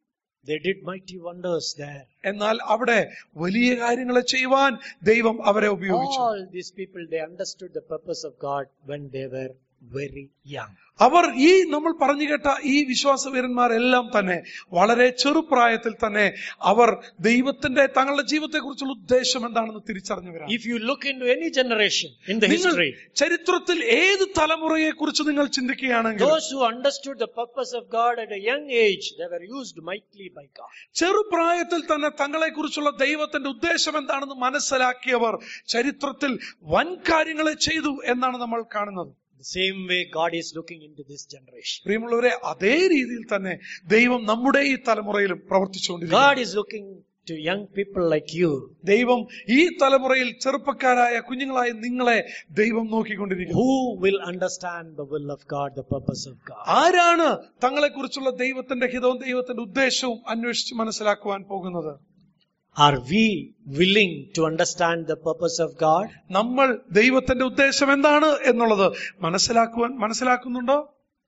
They did mighty wonders there. എന്നാൽ അവിടെ വലിയ കാര്യങ്ങളെ ചെയ്യുവാൻ ദൈവം അവരെ ഉപയോഗിച്ചു All these people, they understood the purpose of God when they were very young. അവർ ഈ നമ്മൾ പറഞ്ഞു കേട്ട ഈ വിശ്വാസവീരന്മാരെല്ലാം തന്നെ വളരെ ചെറുപ്രായത്തിൽ തന്നെ അവർ ദൈവത്തിന്റെ തങ്ങളുടെ ജീവിതത്തെ കുറിച്ചുള്ള ഉദ്ദേശം എന്താണെന്ന് തിരിച്ചറിഞ്ഞവരാണ് If you look into any generation in the നിങ്ങൾ history, ചരിത്രത്തിൽ ഏത് തലമുറയെ കുറിച്ച് നിങ്ങൾ ചിന്തിക്കുകയാണെങ്കിൽ those who understood the purpose of God at a young age, they were used mightily by God. ചെറുപ്രായത്തിൽ തന്നെ തങ്ങളെ കുറിച്ചുള്ള ദൈവത്തിന്റെ ഉദ്ദേശം എന്താണെന്ന് മനസ്സിലാക്കിയവർ ചരിത്രത്തിൽ വൻ കാര്യങ്ങളെ ചെയ്തു എന്നാണ് നമ്മൾ കാണുന്നത് The same way God is looking into this generation. പ്രിയമുള്ളവരെ അതേ രീതിയിൽ തന്നെ ദൈവം നമ്മുടെ ഈ തലമുറയിലും പ്രവർത്തിച്ചുകൊണ്ടിരിക്കുന്നു God is looking to young people like you. ദൈവം ഈ തലമുറയിൽ ചെറുപ്പക്കാരായ കുഞ്ഞുങ്ങളായ നിങ്ങളെ ദൈവം നോക്കിക്കൊണ്ടിരിക്കുന്നു Who will understand the will of God, the purpose of God? ആരാണ് തങ്ങളെ കുറിച്ചുള്ള ദൈവത്തിന്റെ ഹിതവും ദൈവത്തിന്റെ ഉദ്ദേശവും അന്വേഷിച്ച് മനസ്സിലാക്കുവാൻ പോകുന്നത് Are we willing to understand the purpose of God? നമ്മൾ ദൈവത്തിന്റെ ഉദ്ദേശം എന്താണ് എന്നുള്ളത് മനസ്സിലാക്കുവാൻ മനസ്സിലാക്കുന്നുണ്ടോ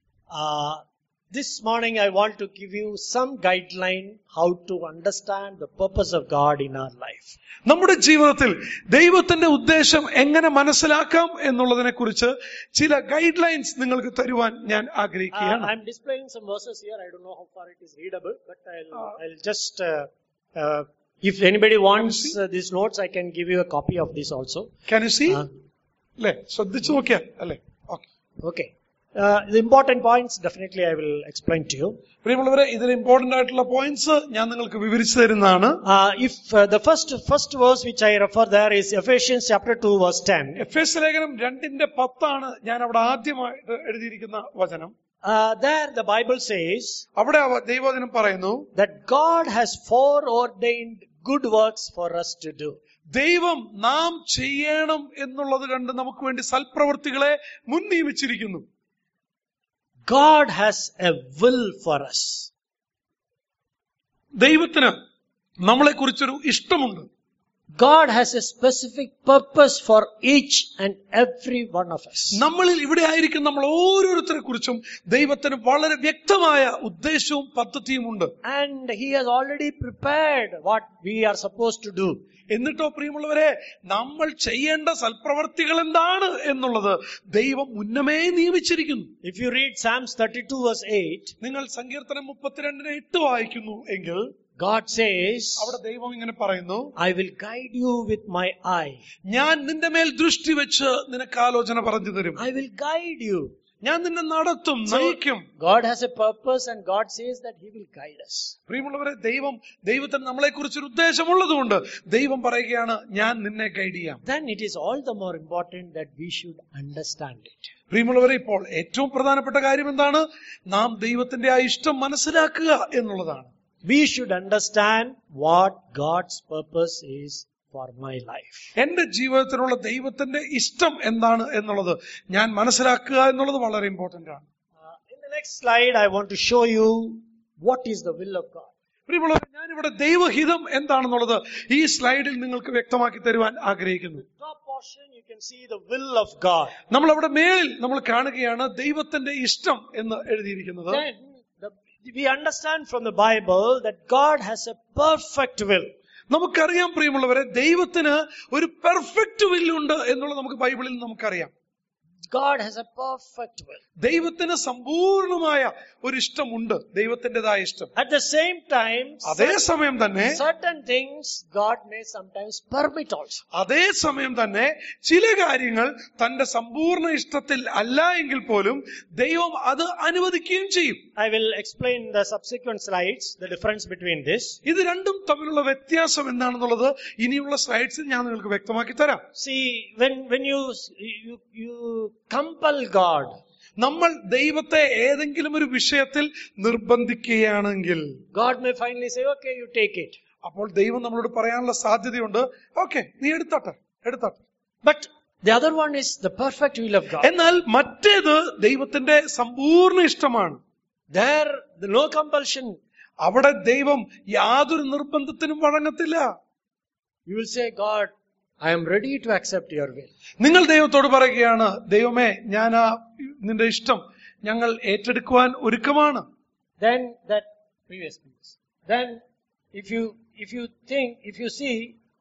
Uh, this morning I want to give you some guideline how to understand the purpose of God in our life. നമ്മുടെ ജീവിതത്തിൽ ദൈവത്തിന്റെ ഉദ്ദേശം എങ്ങനെ മനസ്സിലാക്കാം എന്നുള്ളതിനെ കുറിച്ച് ചില ഗൈഡ് ലൈൻസ് നിങ്ങൾക്ക് തരുവാൻ ഞാൻ Uh, ആഗ്രഹിക്കുകയാണ് I'm displaying some verses here. I don't know how far it is readable, but I'll, I'll just, uh, uh, if anybody wants uh, these notes, I can give you a copy of this also. Can you see? Uh, അല്ലെ ശ്രദ്ധിച്ചു നോക്കിയാൽ അല്ലെ okay okay. Uh, the important points, definitely I will explain to you. പ്രിയമുള്ളവരെ ഇതിൽ important ആയിട്ടുള്ള points ഞാൻ നിങ്ങൾക്ക് വിവരിച്ചു തരുന്നതാണ് Uh, if uh, the first first verse which I refer there is Ephesians chapter 2 verse 10. Ephesians ലേഖനം രണ്ടിന്റെ പത്താണ് ഞാൻ അവിടെ ആദ്യമായിട്ട് എഴുതിയിരിക്കുന്ന വചനം Uh, there the Bible says അവിടെ അവ- ദൈവവചനം പറയുന്നു that God has foreordained good works for us to do. ദൈവം നാം ചെയ്യണം എന്നുള്ളത് കണ്ട് നമുക്ക് വേണ്ടി സൽപ്രവൃത്തികളെ മുൻ നിയമിച്ചിരിക്കുന്നു God has a will for us. ദൈവത്തിന് നമ്മളെ കുറിച്ചൊരു ഇഷ്ടമുണ്ട് God has a specific purpose for each and every one of us. നമ്മളിൽ ഇവിടെ ആയിരിക്കും നമ്മൾ ഓരോരുത്തരെ കുറിച്ചും ദൈവത്തിന് വളരെ വ്യക്തമായ ഉദ്ദേശവും പദ്ധതിയും ഉണ്ട് And He has already prepared what we are supposed to do. എന്നിട്ടോ പ്രിയമുള്ളവരെ നമ്മൾ ചെയ്യേണ്ട സൽപ്രവർത്തികൾ എന്താണ് എന്നുള്ളത് ദൈവം ഉന്നമേ നിയമിച്ചിരിക്കുന്നു If you read Psalms 32 verse 8, നിങ്ങൾ സങ്കീർത്തനം മുപ്പത്തിരണ്ടിന് എട്ട് വായിക്കുന്നു എങ്കിൽ God says, അവിടെ ദൈവം ഇങ്ങനെ പറയുന്നു I will guide you with my eye. ഞാൻ നിന്റെ മേൽ ദൃഷ്ടി വെച്ച് നിനക്ക് ആലോചന പറഞ്ഞു തരും I will guide you. ഞാൻ നിന്നെ നടത്തും നയിക്കും God has a purpose and God says that He will guide us. പ്രിയമുള്ളവരെ ദൈവം ദൈവത്തിന് നമ്മളെ കുറിച്ചൊരു ഉദ്ദേശമുള്ളതുകൊണ്ട് ദൈവം പറയുകയാണ് ഞാൻ നിന്നെ ഗൈഡ് ചെയ്യാം Then it is all the more important that we should understand it. പ്രിയമുള്ളവരെ ഇപ്പോൾ ഏറ്റവും പ്രധാനപ്പെട്ട കാര്യം എന്താണ് നാം ദൈവത്തിന്റെ ആ ഇഷ്ടം മനസ്സിലാക്കുക എന്നുള്ളതാണ് We should understand what God's purpose is for my life. എന്റെ ജീവിതത്തിനുള്ള ദൈവത്തിന്റെ ഇഷ്ടം എന്താണ് എന്നുള്ളത് ഞാൻ മനസ്സിലാക്കുക എന്നുള്ളത് വളരെ ഇമ്പോർട്ടന്റ് ആണ് Uh, in the next slide, I want to show you what is the will of God. പ്രിയമുള്ളവർ ഞാനിവിടെ ദൈവഹിതം എന്താണെന്നുള്ളത് ഈ സ്ലൈഡിൽ നിങ്ങൾക്ക് വ്യക്തമാക്കി തരുവാൻ ആഗ്രഹിക്കുന്നു Top portion, you can see the will of God. നമ്മൾ അവിടെ മേളിൽ നമ്മൾ കാണുകയാണ് ദൈവത്തിന്റെ ഇഷ്ടം എന്ന് എഴുതിയിരിക്കുന്നത് Then the, we understand from the Bible that God has a perfect will. നമുക്കറിയാം പ്രിയമുള്ളവരെ ദൈവത്തിന് ഒരു പെർഫെക്റ്റ് വില്ലുണ്ട് എന്നുള്ളത് നമുക്ക് ബൈബിളിൽ നമുക്കറിയാം God has a perfect will. ദൈവത്തിന് സമ്പൂർണമായ ഒരു ഇഷ്ടമുണ്ട് ദൈവത്തിൻ്റെതായ ഇഷ്ടം At the same time, അതേസമയം തന്നെ certain things God may sometimes permit also. അതേസമയം തന്നെ ചില കാര്യങ്ങൾ തന്റെ സമ്പൂർണ്ണ ഇഷ്ടത്തിൽ അല്ല എങ്കിൽ പോലും ദൈവം അത് അനുവദിക്കുകയും ചെയ്യും I will explain the subsequent slides, the difference between this. ഇത് രണ്ടും തമ്മിലുള്ള വ്യത്യാസം എന്താണെന്നുള്ളത് ഇനിയുള്ള സ്ലൈഡ്സിൽ ഞാൻ നിങ്ങൾക്ക് വ്യക്തമാക്കി തരാം See, when, when you, you, you compel God, നമ്മൾ ദൈവത്തെ ഏതെങ്കിലും ഒരു വിഷയത്തിൽ നിർബന്ധിക്കുകയാണെങ്കിൽ God may finally say, okay, you take it. അപ്പോൾ ദൈവം നമ്മളോട് പറയാനുള്ള സാധ്യതയുണ്ട് ഓക്കെ നീ എടുത്താട്ടെ എടുത്താട്ടെ But the other one is the perfect will of God. എന്നാൽ മറ്റേത് ദൈവത്തിന്റെ സമ്പൂർണ്ണ ഇഷ്ടമാണ് There, the no compulsion. അവിടെ ദൈവം യാതൊരു നിർബന്ധത്തിനും വഴങ്ങത്തില്ല You will say, God, I am ready to accept your will. നിങ്ങൾ ദൈവത്തോട് പറയുകയാണ് ദൈവമേ ഞാൻ ആ നിന്റെ ഇഷ്ടം ഞങ്ങൾ ഏറ്റെടുക്കുവാൻ ഒരുക്കമാണ് Then that previous piece. then if you if you think if you see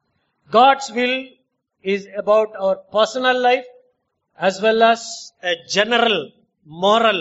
God's will is about our personal life as well as a general moral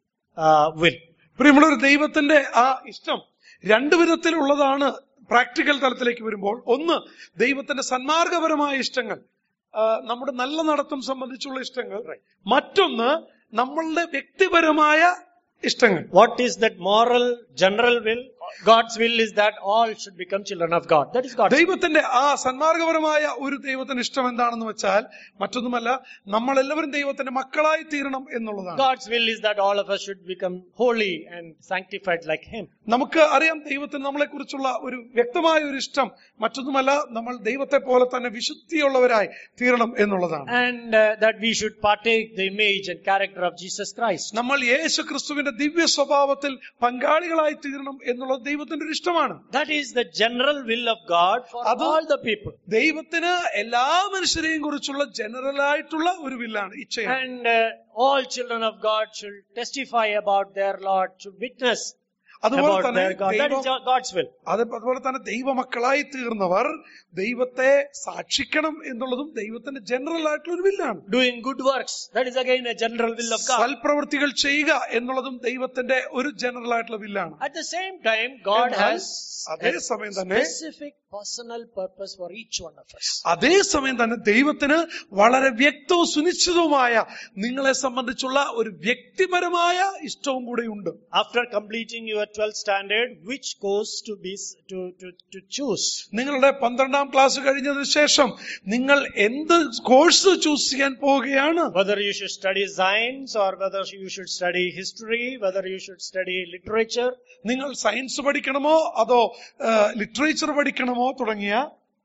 uh, will. പ്രിയമുള്ളൊരു ദൈവത്തിന്റെ ആ ഇഷ്ടം രണ്ടു വിധത്തിലുള്ളതാണ് പ്രാക്ടിക്കൽ തലത്തിലേക്ക് വരുമ്പോൾ ഒന്ന് ദൈവത്തിന്റെ സന്മാർഗപരമായ ഇഷ്ടങ്ങൾ ആ, നമ്മുടെ നല്ല നടത്തം സംബന്ധിച്ചുള്ള ഇഷ്ടങ്ങൾ മറ്റൊന്ന് നമ്മളുടെ വ്യക്തിപരമായ ഇഷ്ടങ്ങൾ What is that moral general will? God's will is that all should become children of God. That is God's will. ദൈവത്തിന്റെ ആ സന്മാർഗപരമായ ഒരു ദൈവത്തിന്റെ ഇഷ്ടം എന്താണെന്ന് വെച്ചാൽ മറ്റൊന്നുമല്ല നമ്മൾ എല്ലാവരും ദൈവത്തിന്റെ മക്കളായി തീരണം എന്നുള്ളതാണ് God's will is that all of us should become holy and sanctified like Him. നമുക്ക് അറിയാം ദൈവത്തിന് നമ്മളെ കുറിച്ചുള്ള ഒരു വ്യക്തമായ ഒരു ഇഷ്ടം മറ്റൊന്നുമല്ല നമ്മൾ ദൈവത്തെ പോലെ തന്നെ വിശുദ്ധിയുള്ളവരായി തീരണം എന്നുള്ളതാണ് And uh, that we should partake the image and character of Jesus Christ. നമ്മൾ യേശു ക്രിസ്തുവിന്റെ ദിവ്യ സ്വഭാവത്തിൽ പങ്കാളികളായി തീരണം എന്നുള്ളത് ദൈവത്തിന്റെ ഒരു ഇഷ്ടമാണ് That is the general will of God for Adu- all the people. ദൈവത്തിന് എല്ലാ മനുഷ്യരെയും കുറിച്ചുള്ള ജനറൽ ആയിട്ടുള്ള ഒരു വില്ലാണ് ഇച്ഛയാണ് And uh, all children of God should testify about their Lord, should witness അതുപോലെ about തന്നെ their God. That is ദൈവം God's will. അത് അതുപോലെ തന്നെ ദൈവമക്കളായി തീർന്നവർ ദൈവത്തെ സാക്ഷിക്കണം എന്നുള്ളതും ദൈവത്തിന്റെ ജനറൽ ആയിട്ടുള്ള ഒരു വില്ലാണ് Doing good works. That is again a general will of God. സൽപ്രവൃത്തികൾ ചെയ്യുക എന്നുള്ളതും ദൈവത്തിന്റെ ഒരു ജനറൽ ആയിട്ടുള്ള വില്ലാണ് At the same time, God എന്നാൽ has അതേ a സമയം തന്നെ specific personal purpose for each one of us. അതേസമയം തന്നെ ദൈവത്തിന് വളരെ വ്യക്തവും സുനിശ്ചിതവുമായ നിങ്ങളെ സംബന്ധിച്ചുള്ള ഒരു വ്യക്തിപരമായ ഇഷ്ടവും കൂടെയുണ്ട് After completing your 12th standard, which course to be to, to, to choose? നിങ്ങളുടെ പന്ത്രണ്ടാം ക്ലാസ് കഴിഞ്ഞതിന് ശേഷം നിങ്ങൾ എന്ത് കോഴ്സ് ചൂസ് ചെയ്യാൻ പോവുകയാണ് Whether you should study science or whether you should study history, whether you should study literature, നിങ്ങൾ science പഠിക്കണമോ അതോ ലിറ്ററേച്ചർ പഠിക്കണമോ തുടങ്ങിയ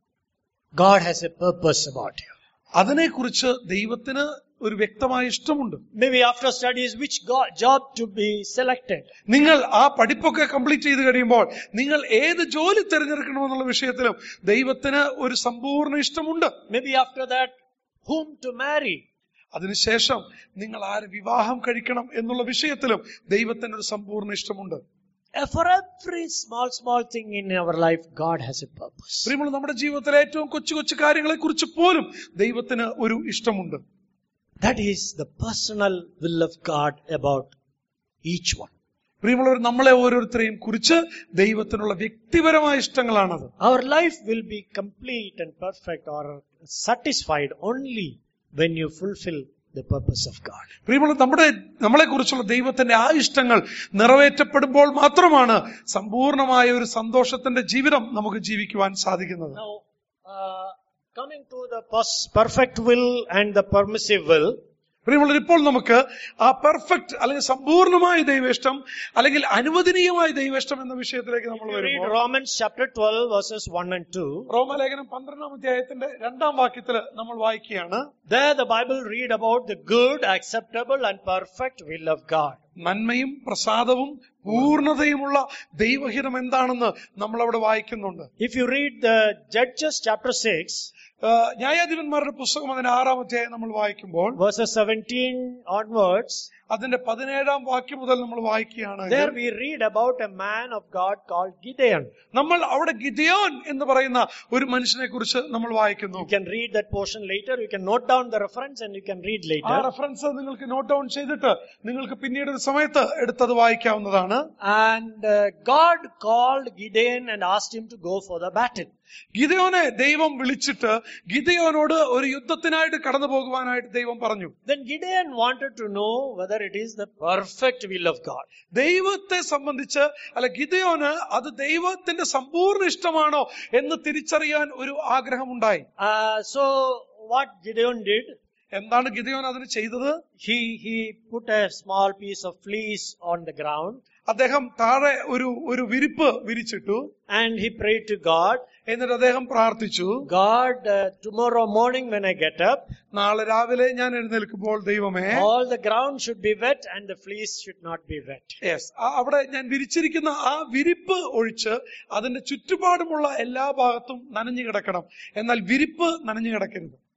God has a purpose about you. അതിനെക്കുറിച്ച് ദൈവത്തിന് ഒരു വ്യക്തമായ ഇഷ്ടമുണ്ട് Maybe after studies, which go- job to be selected? നിങ്ങൾ ആ പഠിപ്പൊക്കെ കംപ്ലീറ്റ് ചെയ്ത് കഴിയുമ്പോൾ നിങ്ങൾ ഏത് ജോലി തിരഞ്ഞെടുക്കണമെന്നുള്ള വിഷയത്തിലും ദൈവത്തിന് ഒരു സമ്പൂർണ്ണ ഇഷ്ടമുണ്ട് Maybe after that, whom to marry? അതിനുശേഷം നിങ്ങൾ ആര് വിവാഹം കഴിക്കണം എന്നുള്ള വിഷയത്തിലും ദൈവത്തിന് ഒരു സമ്പൂർണ്ണ ഇഷ്ടമുണ്ട് Uh, For every small, small thing in our life, God has a purpose. പ്രിയമുള്ള നമ്മുടെ ജീവിതത്തിലെ ഏറ്റവും കൊച്ചു കൊച്ചു കാര്യങ്ങളെ കുറിച്ച് പോലും ദൈവത്തിന് ഒരു ഇഷ്ടമുണ്ട് That is the personal will of God about each one. പ്രിയമുള്ളവർ നമ്മളെ ഓരോരുത്തരെയും കുറിച്ച് ദൈവത്തിനുള്ള വ്യക്തിപരമായ ഇഷ്ടങ്ങളാണത് Our life will be complete and perfect or satisfied only when you fulfill the purpose of God. പ്രിയമുള്ള നമ്മുടെ നമ്മളെ കുറിച്ചുള്ള ദൈവത്തിന്റെ ആ ഇഷ്ടങ്ങൾ നിറവേറ്റപ്പെടുമ്പോൾ മാത്രമാണ് സമ്പൂർണമായ ഒരു സന്തോഷത്തിന്റെ ജീവിതം നമുക്ക് ജീവിക്കുവാൻ സാധിക്കുന്നത് Now, uh, coming to the pers- perfect will and the permissive will, പ്രിയമുള്ളവർ ഇപ്പോൾ നമുക്ക് ആ പെർഫെക്റ്റ് അല്ലെങ്കിൽ സമ്പൂർണമായ ദൈവേഷ്ടം അല്ലെങ്കിൽ അനുവദനീയമായ ദൈവേഷ്ടം എന്ന വിഷയത്തിലേക്ക് നമ്മൾ if you read വരുമ്പോൾ Romans chapter 12 verses 1 and 2, റോമലേഖനം പന്ത്രണ്ടാം അധ്യായത്തിന്റെ രണ്ടാം വാക്യത്തിൽ നമ്മൾ വായിക്കുകയാണ് there the Bible read about the good, acceptable and perfect will of God. നന്മയും പ്രസാദവും പൂർണ്ണതയുമുള്ള ദൈവഹിതം എന്താണെന്ന് നമ്മൾ അവിടെ വായിക്കുന്നുണ്ട് If you read the Judges chapter 6, ആ, ന്യായാധിപന്മാരുടെ പുസ്തകം അതിന്റെ ആറാം അധ്യായം നമ്മൾ വായിക്കുമ്പോൾ verses 17 onwards, അതിന്റെ പതിനേഴാം വാക്യം മുതൽ നമ്മൾ വായിക്കുകയാണ് there we read about a man of God called Gideon. നമ്മൾ അവിടെ ഗിദിയോൻ എന്ന് പറയുന്ന ഒരു മനുഷ്യനെ കുറിച്ച് നമ്മൾ വായിക്കുന്നു You can read that portion later. You can note down the reference and you can read ആ later. റെഫറൻസ് നിങ്ങൾക്ക് നോട്ട് ഡൗൺ ചെയ്തിട്ട് നിങ്ങൾക്ക് പിന്നീട് ഒരു സമയത്ത് എടുത്തത് വായിക്കാവുന്നതാണ് And uh, God called Gideon and asked him to go for the battle. ഗിദയോനെ ദൈവം വിളിച്ചിട്ട് ഗിദയോനോട് ഒരു യുദ്ധത്തിനായിട്ട് കടന്നു പോകുവാനായിട്ട് ദൈവം പറഞ്ഞു Then Gideon wanted to know whether it is the perfect will of God. ദൈവത്തെ സംബന്ധിച്ച് അല്ല ഗിദയോന് അത് ദൈവത്തിന്റെ സമ്പൂർണ്ണ ഇഷ്ടമാണോ എന്ന് തിരിച്ചറിയാൻ ഒരു ആഗ്രഹമുണ്ടായി Uh, so what Gideon did, എന്താണ് ഗിദയോൻ അതിന് ചെയ്തത് he he put a small piece of fleece on the ground അദ്ദേഹം താഴെ ഒരു ഒരു വിരിപ്പ് വിരിച്ചിട്ടു and he prayed to God, എന്നിട്ട് അദ്ദേഹം പ്രാർത്ഥിച്ചു God, uh, tomorrow morning when I get up, നാളെ രാവിലെ ഞാൻ എഴുന്നേൽക്കുമ്പോൾ ദൈവമേ all the ground should be wet and the fleece should not be wet. Yes അവിടെ ഞാൻ വിരിച്ചിരിക്കുന്ന ആ വിരിപ്പ് ഒഴിച്ച് അതിന്റെ ചുറ്റുപാടുമുള്ള എല്ലാ ഭാഗത്തും നനഞ്ഞു കിടക്കണം എന്നാൽ വിരിപ്പ് നനഞ്ഞു കിടക്കരുത്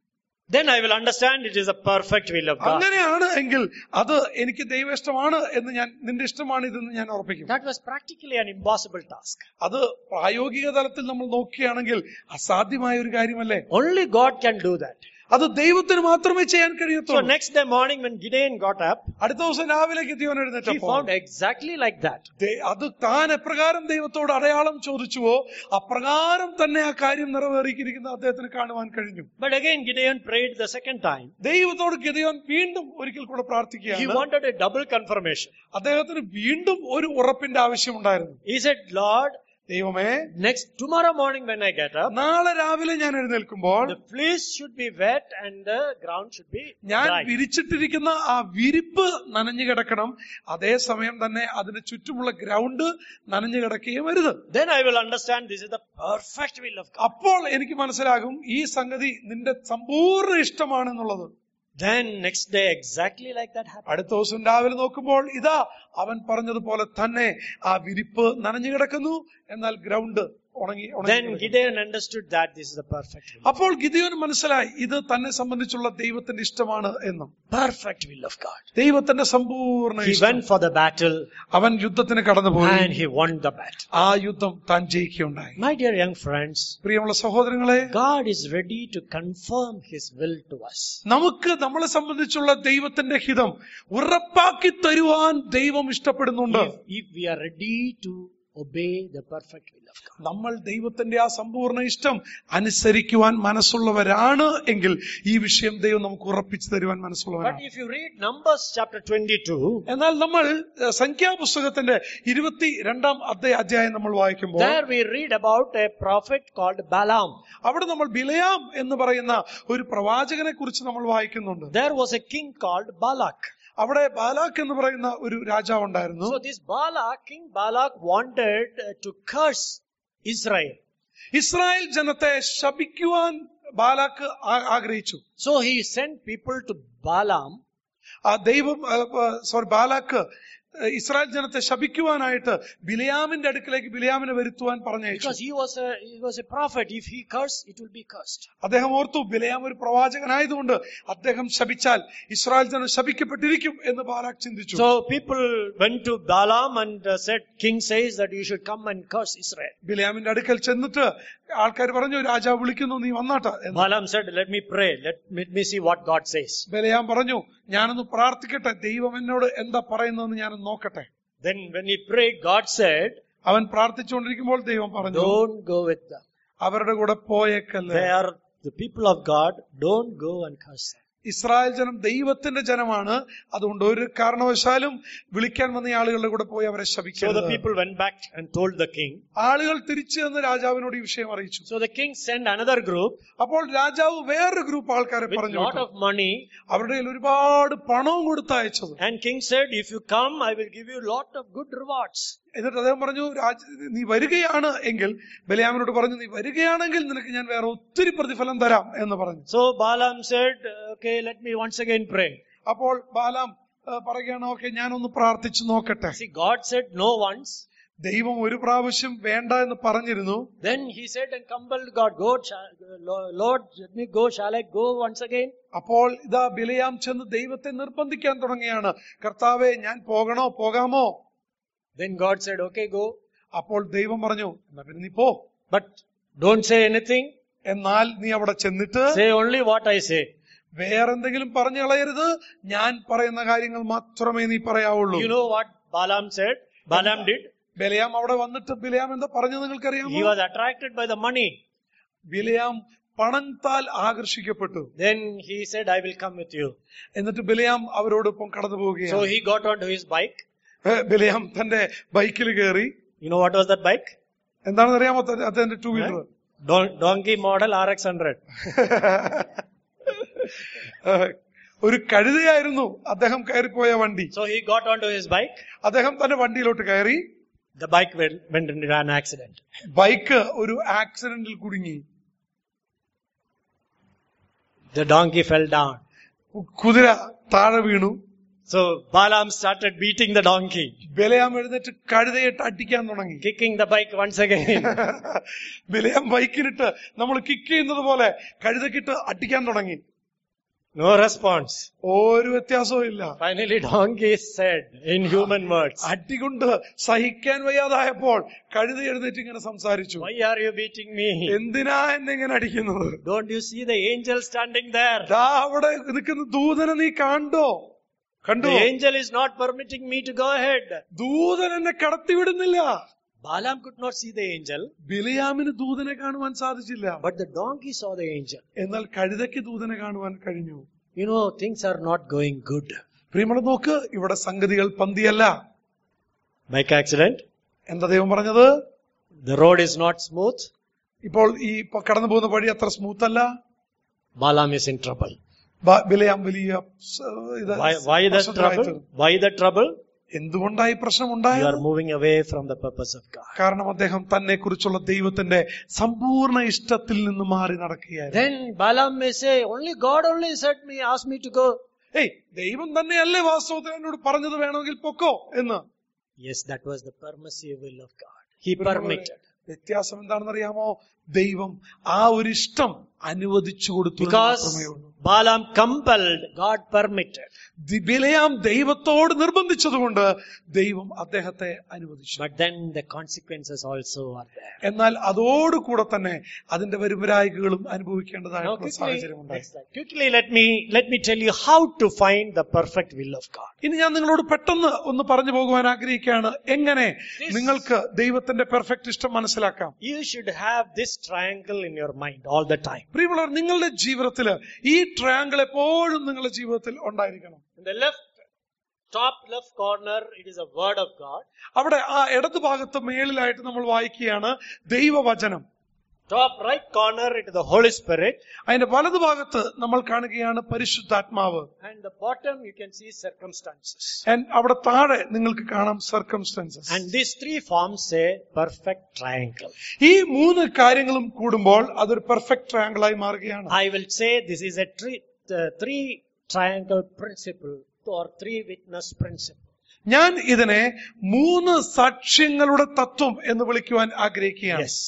then I will understand it is a perfect will of God. അങ്ങനെയാണ് എങ്കിൽ അത് എനിക്ക് ദൈവ ഇഷ്ടമാണ് എന്ന് ഞാൻ നിന്റെ ഇഷ്ടമാണ് ഇതെന്ന് ഞാൻ ഉറപ്പിക്കും That was practically an impossible task. അത് പ്രായോഗിക തലത്തിൽ നമ്മൾ നോക്കുകയാണെങ്കിൽ അസാധ്യമായ ഒരു കാര്യമല്ലേ Only God can do that. അത് ദൈവത്തിന് മാത്രമേ ചെയ്യാൻ So കഴിയത്തുള്ളൂ next day morning when Gideon got up, അടുത്ത ദിവസം രാവിലെ ഗിദ്യോൻ he എഴുന്നേറ്റപ്പോൾ found exactly like that. ദേ- അത് താൻ എപ്രകാരം ദൈവത്തോട് അടയാളം ചോദിച്ചുവോ അപ്രകാരം തന്നെ ആ കാര്യം നിറവേറിയിരിക്കുന്ന അദ്ദേഹത്തിന് കാണുവാൻ കഴിഞ്ഞു But again Gideon prayed the second time. ദൈവത്തോട് ഗിദയോൻ വീണ്ടും ഒരിക്കൽ കൂടെ He പ്രാർത്ഥിക്കുകയാണ് wanted a double confirmation. അദ്ദേഹത്തിന് വീണ്ടും ഒരു ഉറപ്പിന്റെ ആവശ്യമുണ്ടായിരുന്നു He said, Lord, ദൈവമേ next tomorrow morning when I get up, നാളെ രാവിലെ ഞാൻ എഴുന്നേൽക്കുമ്പോൾ the fleece should be wet and the ground should be ഞാൻ dry. വിരിച്ചിട്ടിരിക്കുന്ന ആ വിരിപ്പ് നനഞ്ഞു കിടക്കണം അതേസമയം തന്നെ അതിന് ചുറ്റുമുള്ള ഗ്രൗണ്ട് നനഞ്ഞു കിടക്കുകയും വരുത് Then I will understand this is the perfect will of God. അപ്പോൾ എനിക്ക് മനസ്സിലാകും ഈ സംഗതി നിന്റെ സമ്പൂർണ്ണ ഇഷ്ടമാണെന്നുള്ളത് Then next day exactly like that happened. അടുത്ത ദിവസം രാവിലെ നോക്കുമ്പോൾ ഇതാ അവൻ പറഞ്ഞതുപോലെ തന്നെ ആ വിരിപ്പ് നനഞ്ഞു കിടക്കുന്നു എന്നാൽ ഗ്രൗണ്ട് ഉണങ്ങി ഉണങ്ങി Then കിടക്കുന്നു. Gideon understood that this is the perfect will. അപ്പോൾ ഗിദിയോൻ മനസ്സിലായി ഇത് തന്നെ സംബന്ധിച്ചുള്ള ദൈവത്തിന്റെ ഇഷ്ടമാണ് എന്നും Perfect will of God. ദൈവത്തിന്റെ സമ്പൂർണ്ണ He ഇഷ്ടം went for the battle അവൻ യുദ്ധത്തിന് കടന്നുപോയി and he won the battle. ആ യുദ്ധം താൻ ജയിക്കുകയുണ്ടായി My dear young friends, പ്രിയമുള്ള സഹോദരങ്ങളെ God is ready to confirm his will to us. നമുക്ക് നമ്മളെ സംബന്ധിച്ചുള്ള ദൈവത്തിന്റെ ഹിതം ഉറപ്പാക്കി തരുവാൻ ദൈവം ഇഷ്ടപ്പെടുന്നുണ്ട് If, if we are ready to obey the perfect will of God. നമ്മൾ ദൈവത്തിന്റെ ആ സമ്പൂർണ്ണ ഇഷ്ടം അനുസരിക്കുവാൻ മനസ്സുള്ളവരാണ് എങ്കിൽ ഈ വിഷയം ദൈവം നമുക്ക് ഉറപ്പിച്ചു തരുവാൻ But മനസ്സുള്ളവരാണ് if you read Numbers chapter 22, എന്നാൽ നമ്മൾ ഏഹ്, സംഖ്യാപുസ്തകത്തിന്റെ ഇരുപത്തി രണ്ടാം അധ്യായ അധ്യായം നമ്മൾ വായിക്കുമ്പോൾ there we read about a prophet called Balaam. അവിടെ നമ്മൾ ബിലയാം എന്ന് പറയുന്ന ഒരു പ്രവാചകനെ കുറിച്ച് നമ്മൾ വായിക്കുന്നുണ്ട് There was a king called Balak. അവിടെ ബാലാക്ക് എന്ന് പറയുന്ന ഒരു രാജാവ് ഉണ്ടായിരുന്നു So this Balak, King Balak wanted uh, to curse Israel. Israel ജനത്തെ ശപിക്കുവാൻ ബാലാക്ക് ആ- ആഗ്രഹിച്ചു So he sent people to Balaam ആ ദൈവം സോറി ബാലാക്ക് ഏഹ്, ഇസ്രായേൽ ജനത്തെ ശപിക്കുവാനായിട്ട് ബിലയാമിന്റെ അടുക്കിലേക്ക് ബിലയാമിനെ വരുത്തുവാൻ പറഞ്ഞയച്ചു because he was a he was a prophet. If he curse, it will be cursed. അദ്ദേഹം ഓർത്തു ബിലയാം ഒരു പ്രവാചകനായതുകൊണ്ട് അദ്ദേഹം ശപിച്ചാൽ ഇസ്രായേൽ ജനം ശപിക്കപ്പെട്ടിരിക്കും എന്ന് ബാലാക്ക് ചിന്തിച്ചു So people went to Balaam and uh, said, King says that you should come and curse Israel. ബിലയാമിന്റെ അടുക്കൽ ചെന്നിട്ട് ആൾക്കാർ പറഞ്ഞു രാജാവ് വിളിക്കുന്നു നീ വന്നാട്ടെ എന്ന് Balaam said, Let me pray. Let me, let me see what God says. ബലയാം പറഞ്ഞു ഞാനൊന്ന് പ്രാർത്ഥിക്കട്ടെ ദൈവം എന്നോട് എന്താ പറയുന്നതെന്ന് ഞാനൊന്ന് നോക്കട്ടെ Then when he prayed, God said, അവൻ പ്രാർത്ഥിച്ചുകൊണ്ടിരിക്കുമ്പോൾ ദൈവം പറഞ്ഞു Don't go with them. അവരുടെ കൂടെ പോയേക്കല്ലേ They are the people of God. Don't go and curse them. Israel ജനം ദൈവത്തിന്റെ ജനമാണ് അതുകൊണ്ട് ഒരു കാരണവശാലും വിളിക്കാൻ വന്ന ആളുകളുടെ കൂടെ പോയി അവരെ So the ശപിക്കരുത് people went back and told the king. ആളുകൾ തിരിച്ചു എന്ന് രാജാവിനോട് ഈ വിഷയം അറിയിച്ചു So the king sent another group അപ്പോൾ രാജാവ് വേറൊരു ഗ്രൂപ്പ് ആൾക്കാരെ with പറഞ്ഞു lot വിട്ടു. of money. അവരുടെ കയ്യിൽ ഒരുപാട് പണവും കൊടുത്ത് അയച്ചത് And king said, If you come, I will give you lot of good rewards. എന്നിട്ട് അദ്ദേഹം പറഞ്ഞു രാജ നീ വരികയാണ് എങ്കിൽ ബലിയാമിനോട് പറഞ്ഞു നീ വരികയാണെങ്കിൽ നിനക്ക് ഞാൻ വേറെ ഒത്തിരി പ്രതിഫലം തരാം എന്ന് പറഞ്ഞു So Balaam said, Okay, let me once again pray. അപ്പോൾ ബാലാം ആ, പറയുകയാണ് ഓക്കെ ഞാനൊന്ന് പ്രാർത്ഥിച്ചു നോക്കട്ടെ See, God said no once. ദൈവം ഒരു പ്രാവശ്യം വേണ്ട എന്ന് പറഞ്ഞിരുന്നു Then he said and compelled God, Go, shall- Lord, let me go. Shall I go once again? അപ്പോൾ ഇതാ ബിലയാം ചെന്ന് ദൈവത്തെ നിർബന്ധിക്കാൻ തുടങ്ങിയാണ് കർത്താവെ ഞാൻ പോകണോ പോകാമോ Then God said, Okay, go. അപ്പോൾ ദൈവം പറഞ്ഞു എന്നാ പിന്നെ നീ പോ But don't say anything. എന്നാൽ നീ അവിടെ ചെന്നിട്ട് Say only what I say. വേറെന്തെങ്കിലും പറഞ്ഞു കളയരുത് ഞാൻ പറയുന്ന കാര്യങ്ങൾ മാത്രമേ നീ പറയാവുള്ളൂ You know what Balaam said? Balaam did? ബിലയാം അവിടെ വന്നിട്ട് ബിലയാം എന്താ പറഞ്ഞത് He നിങ്ങൾക്കറിയാമോ was attracted by the money. ബിലയാം പണത്താൽ ആകർഷിക്കപ്പെട്ടു Then he said, I will come with you. എന്നിട്ട് ബിലയാം അവരോടൊപ്പം കടന്നു So പോവുകയാണ് he got onto his bike. ഏ, ബിലയാം തന്റെ ബൈക്കിൽ കയറി You know what was that bike? എന്താണെന്ന് അറിയാമോ ത- അദ്ദേഹത്തിന്റെ two wheeler Don- donkey model RX 100. ഒരു കഴുതയായിരുന്നു അദ്ദേഹം കയറിപ്പോയ വണ്ടി So he got onto his bike. അദ്ദേഹം തന്റെ വണ്ടിയിലോട്ട് കയറി The bike went, went into an accident. Bike ഒരു ആക്സിഡന്റിൽ കുടുങ്ങി The donkey fell down. കുതിര താഴെ വീണു So Balaam started beating the donkey, ബലയാം എഴുന്നേറ്റ് കഴുതയിട്ട് അടിക്കാൻ തുടങ്ങി kicking the bike once again. ബലയാം ബൈക്കിലിട്ട് നമ്മൾ കിക്ക് ചെയ്യുന്നത് പോലെ കഴുതക്കിട്ട് അടിക്കാൻ തുടങ്ങി No response. ഒരു വ്യത്യാസവും ഇല്ല Finally, donkey said in human words, അടികൊണ്ട് സഹിക്കാൻ വയ്യാതായപ്പോൾ കഴുത എഴുന്നേറ്റ് ഇങ്ങനെ സംസാരിച്ചു Why are you beating me? എന്തിനാ എന്നെ ഇങ്ങനെ അടിക്കുന്നത് Don't you see the angel standing there? ദാ അവിടെ നിൽക്കുന്ന ദൂതനെ നീ കണ്ടോ കണ്ടോ The angel is not permitting me to go ahead. ദൂതൻ എന്നെ കടത്തിവിടുന്നില്ല Balaam could not see the angel, ബിലിയാമിന് ദൂതനെ കാണുവാൻ സാധിച്ചില്ല but the donkey saw the angel. എന്നാൽ കഴുതയ്ക്ക് ദൂതനെ കാണുവാൻ കഴിഞ്ഞു You know, things are not going good. പ്രിയമള നോക്ക് ഇവിടെ സംഗതികൾ പന്തിയല്ല Bike accident. എന്താ ദൈവം പറഞ്ഞത് The road is not smooth. ഇപ്പോൾ ഈ പ- കടന്നു പോകുന്ന വഴി അത്ര സ്മൂത്ത് അല്ല Balaam is in trouble. ബ- ബിലയാം വലിയ സ്- ഇത് Why, why the പ്രശ്നത്തിലായി trouble? Why the trouble? എന്തുകൊണ്ടായി പ്രശ്നം You ഉണ്ടായത് are moving away from the purpose of God. കാരണം അദ്ദേഹം തന്നെ കുറിച്ചുള്ള ദൈവത്തിന്റെ സമ്പൂർണ്ണ ഇഷ്ടത്തിൽ നിന്ന് മാറി നടക്കുകയായിരുന്നു Then Balaam may say, only God only said me, asked me to go. ഏയ് ദൈവം തന്നെയല്ലേ വാസ്തവത്തിൽ എന്നോട് പറഞ്ഞത് വേണമെങ്കിൽ പൊക്കോ എന്ന് Yes, that was the permissive will of God. He permitted. വ്യത്യാസം എന്താണെന്ന് അറിയാമോ ദൈവം ആ ഒരു ഇഷ്ടം അനുവദിച്ചു കൊടുത്തു എന്ന് Because മാത്രമേ ഉള്ളൂ. Balaam compelled, God permitted. ദി- ബിലയാം ദൈവത്തോട് നിർബന്ധിച്ചതുകൊണ്ട് ദൈവം അദ്ദേഹത്തെ അനുവദിച്ചു But then the consequences also are there. എന്നാൽ അതോടുകൂടെ തന്നെ അതിന്റെ വരുമരായികകളും Now അനുഭവിക്കേണ്ടതായിട്ടുള്ള quickly, സാഹചര്യം ഉണ്ടായി next slide. quickly let me let me tell you how to find the perfect will of God. ഇനി ഞാൻ നിങ്ങളോട് പെട്ടെന്ന് ഒന്ന് പറഞ്ഞു പോകുവാൻ ആഗ്രഹിക്കുകയാണ് എങ്ങനെ This- നിങ്ങൾക്ക് ദൈവത്തിന്റെ പെർഫെക്റ്റ് ഇഷ്ടം മനസ്സിലാക്കാം You should have this triangle in your mind all the time. പ്രിയമുള്ളവർ നിങ്ങളുടെ ജീവിതത്തിൽ ഈ ട്രയാങ്കിൾ എപ്പോഴും നിങ്ങളുടെ ജീവിതത്തിൽ ഉണ്ടായിരിക്കണം In the left, top left corner, it is a word of God. അവിടെ ആ ഇടത് ഭാഗത്ത് മേളിലായിട്ട് നമ്മൾ വായിക്കുകയാണ് ദൈവവചനം Top right corner, it is the Holy Spirit. അതിന്റെ വലതു ഭാഗത്ത് നമ്മൾ കാണുകയാണ് പരിശുദ്ധാത്മാവ് And the bottom, you can see circumstances. And അവിടെ താഴെ നിങ്ങൾക്ക് കാണാം circumstances And these three forms a perfect triangle. ഈ മൂന്ന് കാര്യങ്ങളും കൂടുമ്പോൾ അതൊരു പെർഫെക്റ്റ് ട്രയാങ്കിൾ ആയി മാറുകയാണ് I will say this is a three, uh, three triangle principle or three witness principle. ഞാൻ ഇതിനെ മൂന്ന് സാക്ഷ്യങ്ങളുടെ തത്വം എന്ന് വിളിക്കുവാൻ ആഗ്രഹിക്കുകയാണ് Yes.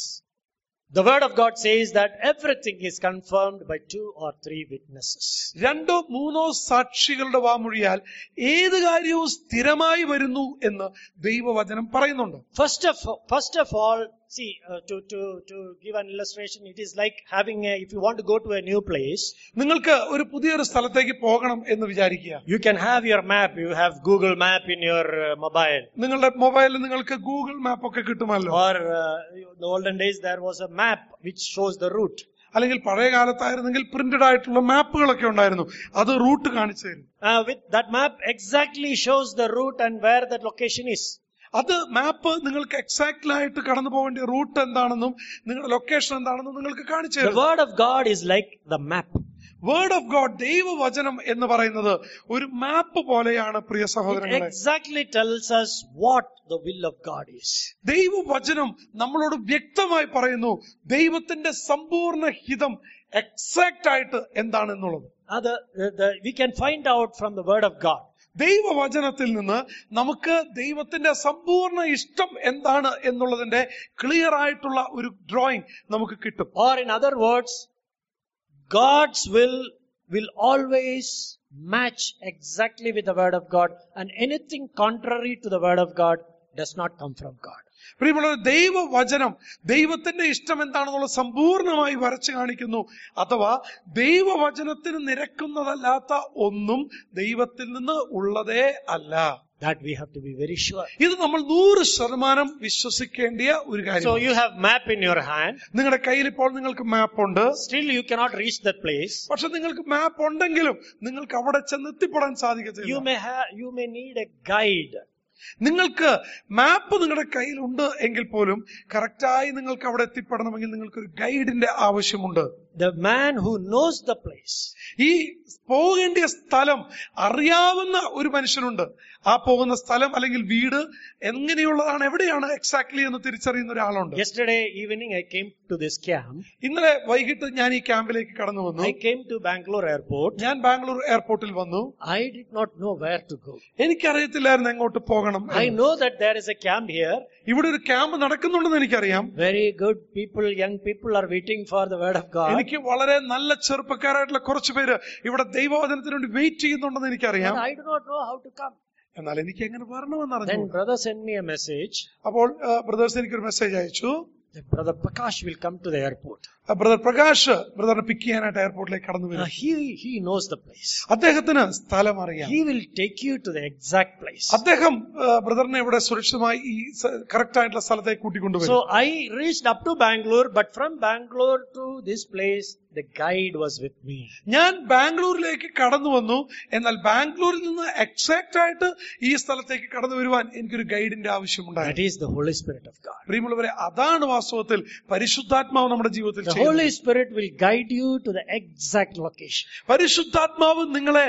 The word of God says that everything is confirmed by two or three witnesses. രണ്ടോ മൂന്നോ സാക്ഷികളുടെ വാമൊഴിയാൽ ഏത് കാര്യവും സ്ഥിരമായി വരുന്നു എന്ന് ദൈവവചനം പറയുന്നുണ്ട് First of first of all, see uh, to to to give an illustration, it is like having a if you want to go to a new place, നിങ്ങൾക്ക് ഒരു പുതിയൊരു സ്ഥലത്തേക്ക് പോകണം എന്ന് വിചാരിക്കുക you can have your map. You have Google Map in your uh, mobile. നിങ്ങളുടെ മൊബൈലിൽ നിങ്ങൾക്ക് ഗൂഗിൾ മാപ്പ് ഒക്കെ കിട്ടുമല്ലോ Or uh, in the olden days, there was a map which shows the route. അല്ലെങ്കിൽ പഴയ കാലത്തായിരുന്നെങ്കിൽ പ്രിന്റഡ് ആയിട്ടുള്ള മാപ്പുകളൊക്കെ ഉണ്ടായിരുന്നു അത് റൂട്ട് കാണിച്ചു തരും Uh, with that map exactly shows the route and where that location is. അത് മാപ്പ് നിങ്ങൾക്ക് എക്സാക്ട് ആയിട്ട് കടന്നു പോകേണ്ട റൂട്ട് എന്താണെന്നും നിങ്ങളുടെ ലൊക്കേഷൻ എന്താണെന്നും നിങ്ങൾക്ക് കാണിച്ചു The തരും word of God is like the map. Word of God ദൈവവചനം എന്ന് പറയുന്നത് ഒരു മാപ്പ് പോലെയാണ് പ്രിയ It സഹോദരങ്ങളെ exactly tells us what the will of God is. ദൈവവചനം നമ്മളോട് വ്യക്തമായി പറയുന്നു ദൈവത്തിന്റെ സമ്പൂർണ്ണ ഹിതം എക്സാക്ട് ആയിട്ട് എന്താണെന്നുള്ളത് Other, the, the, we can find out from the word of God. ദൈവവചനത്തിൽ നിന്ന് നമുക്ക് ദൈവത്തിന്റെ സമ്പൂർണ്ണ ഇഷ്ടം എന്താണ് എന്നുള്ളതിന്റെ ക്ലിയർ ആയിട്ടുള്ള ഒരു ഡ്രോയിങ് നമുക്ക് കിട്ടും Or in other words, God's will will always match exactly with the word of God and anything contrary to the word of God does not come from God. പ്രിയമുള്ള ദൈവവചനം ദൈവത്തിന്റെ ഇഷ്ടം എന്താണെന്നുള്ള സമ്പൂർണമായി വരച്ചു കാണിക്കുന്നു അഥവാ ദൈവവചനത്തിന് നിരക്കുന്നതല്ലാത്ത ഒന്നും ദൈവത്തിൽ നിന്ന് ഉള്ളതേ അല്ല That we have to be very sure. ഇത് നമ്മൾ നൂറ് ശതമാനം വിശ്വസിക്കേണ്ടിയ ഒരു So കാര്യം you have map in your hand. നിങ്ങളുടെ കയ്യിൽ ഇപ്പോൾ നിങ്ങൾക്ക് മാപ്പ് ഉണ്ട് Still you cannot reach that place. പക്ഷെ നിങ്ങൾക്ക് മാപ്പ് ഉണ്ടെങ്കിലും നിങ്ങൾക്ക് അവിടെ ചെന്ന് എത്തിപ്പെടാൻ You സാധിക്കത്തില്ല may have, you may need a guide. നിങ്ങൾക്ക് മാപ്പ് നിങ്ങളുടെ കയ്യിലുണ്ട് എങ്കിൽ പോലും കറക്റ്റായി നിങ്ങൾക്ക് അവിടെ എത്തിപ്പെടണമെങ്കിൽ നിങ്ങൾക്ക് ഒരു ഗൈഡിന്റെ ആവശ്യമുണ്ട് The man who knows the place. ഈ പോകേണ്ടിയ സ്ഥലം അറിയാവുന്ന ഒരു മനുഷ്യനുണ്ട് ആ പോകുന്ന സ്ഥലം അല്ലെങ്കിൽ വീട് എങ്ങനെയുള്ളതാണ് എവിടെയാണ് എക്സാക്ട്ലി എന്ന് തിരിച്ചറിയുന്ന ഒരാളുണ്ട് Yesterday evening I came to this camp. ഇന്നലെ വൈകിട്ട് ഞാൻ ഈ ക്യാമ്പിലേക്ക് കടന്നു വന്നു I came to Bangalore airport. ഞാൻ ബാംഗ്ലൂർ എയർപോർട്ടിൽ വന്നു I did not know where to go. എനിക്കറിയത്തില്ലായിരുന്നു എങ്ങോട്ട് പോകണം I എന്ന്. know that there is a camp here. ഇവിടെ ഒരു ക്യാമ്പ് നടക്കുന്നുണ്ടെന്ന് എനിക്കറിയാം Very good people, young people are waiting for the word of God. എനിക്ക് വളരെ നല്ല ചെറുപ്പക്കാരായിട്ടുള്ള കുറച്ചു പേര് ഇവിടെ ദൈവവചനത്തിന് വേണ്ടി വെയിറ്റ് ചെയ്യുന്നുണ്ടെന്ന് എനിക്കറിയാം But I do not know how to come. എന്നാൽ എനിക്ക് എങ്ങനെ വരണമെന്ന് അറിഞ്ഞു Then brother sent me a message അപ്പോൾ ബ്രദേഴ്സ് എനിക്കൊരു മെസ്സേജ് അയച്ചു that brother Prakash will come to the airport. Brother Prakash ബ്രദറിനെ പിക്ക് ചെയ്യാനായിട്ട് എയർപോർട്ടിലേക്ക് കടന്നു Now, വരും he, he knows the place. അദ്ദേഹത്തിന് സ്ഥലം അറിയാം He will take you to the exact place. അദ്ദേഹം ആ, ബ്രദറിനെ ഇവിടെ സുരക്ഷിതമായി ഈ കറക്റ്റ് ആയിട്ടുള്ള സ്ഥലത്തേക്ക് കൂട്ടിക്കൊണ്ടുവരും So I reached up to Bangalore, but from Bangalore to this place, the guide was with me. ഞാൻ ബാംഗ്ലൂരിലേക്ക് കടന്നു വന്നു എന്നാൽ ബാംഗ്ലൂരിൽ നിന്ന് എക്സാക്ട് ആയിട്ട് ഈ സ്ഥലത്തേക്ക് കടന്നു വരുവാൻ എനിക്കൊരു ഗൈഡിന്റെ That ആവശ്യമുണ്ടായിരുന്നു is the Holy Spirit of God. പ്രിയമുള്ളവരെ അതാണ് വാസ്തവത്തിൽ പരിശുദ്ധാത്മാവ് നമ്മുടെ ജീവിതത്തിൽ The ചെയ്യുന്നത് Holy Spirit will guide you to the exact location. പരിശുദ്ധാത്മാവ് നിങ്ങളെ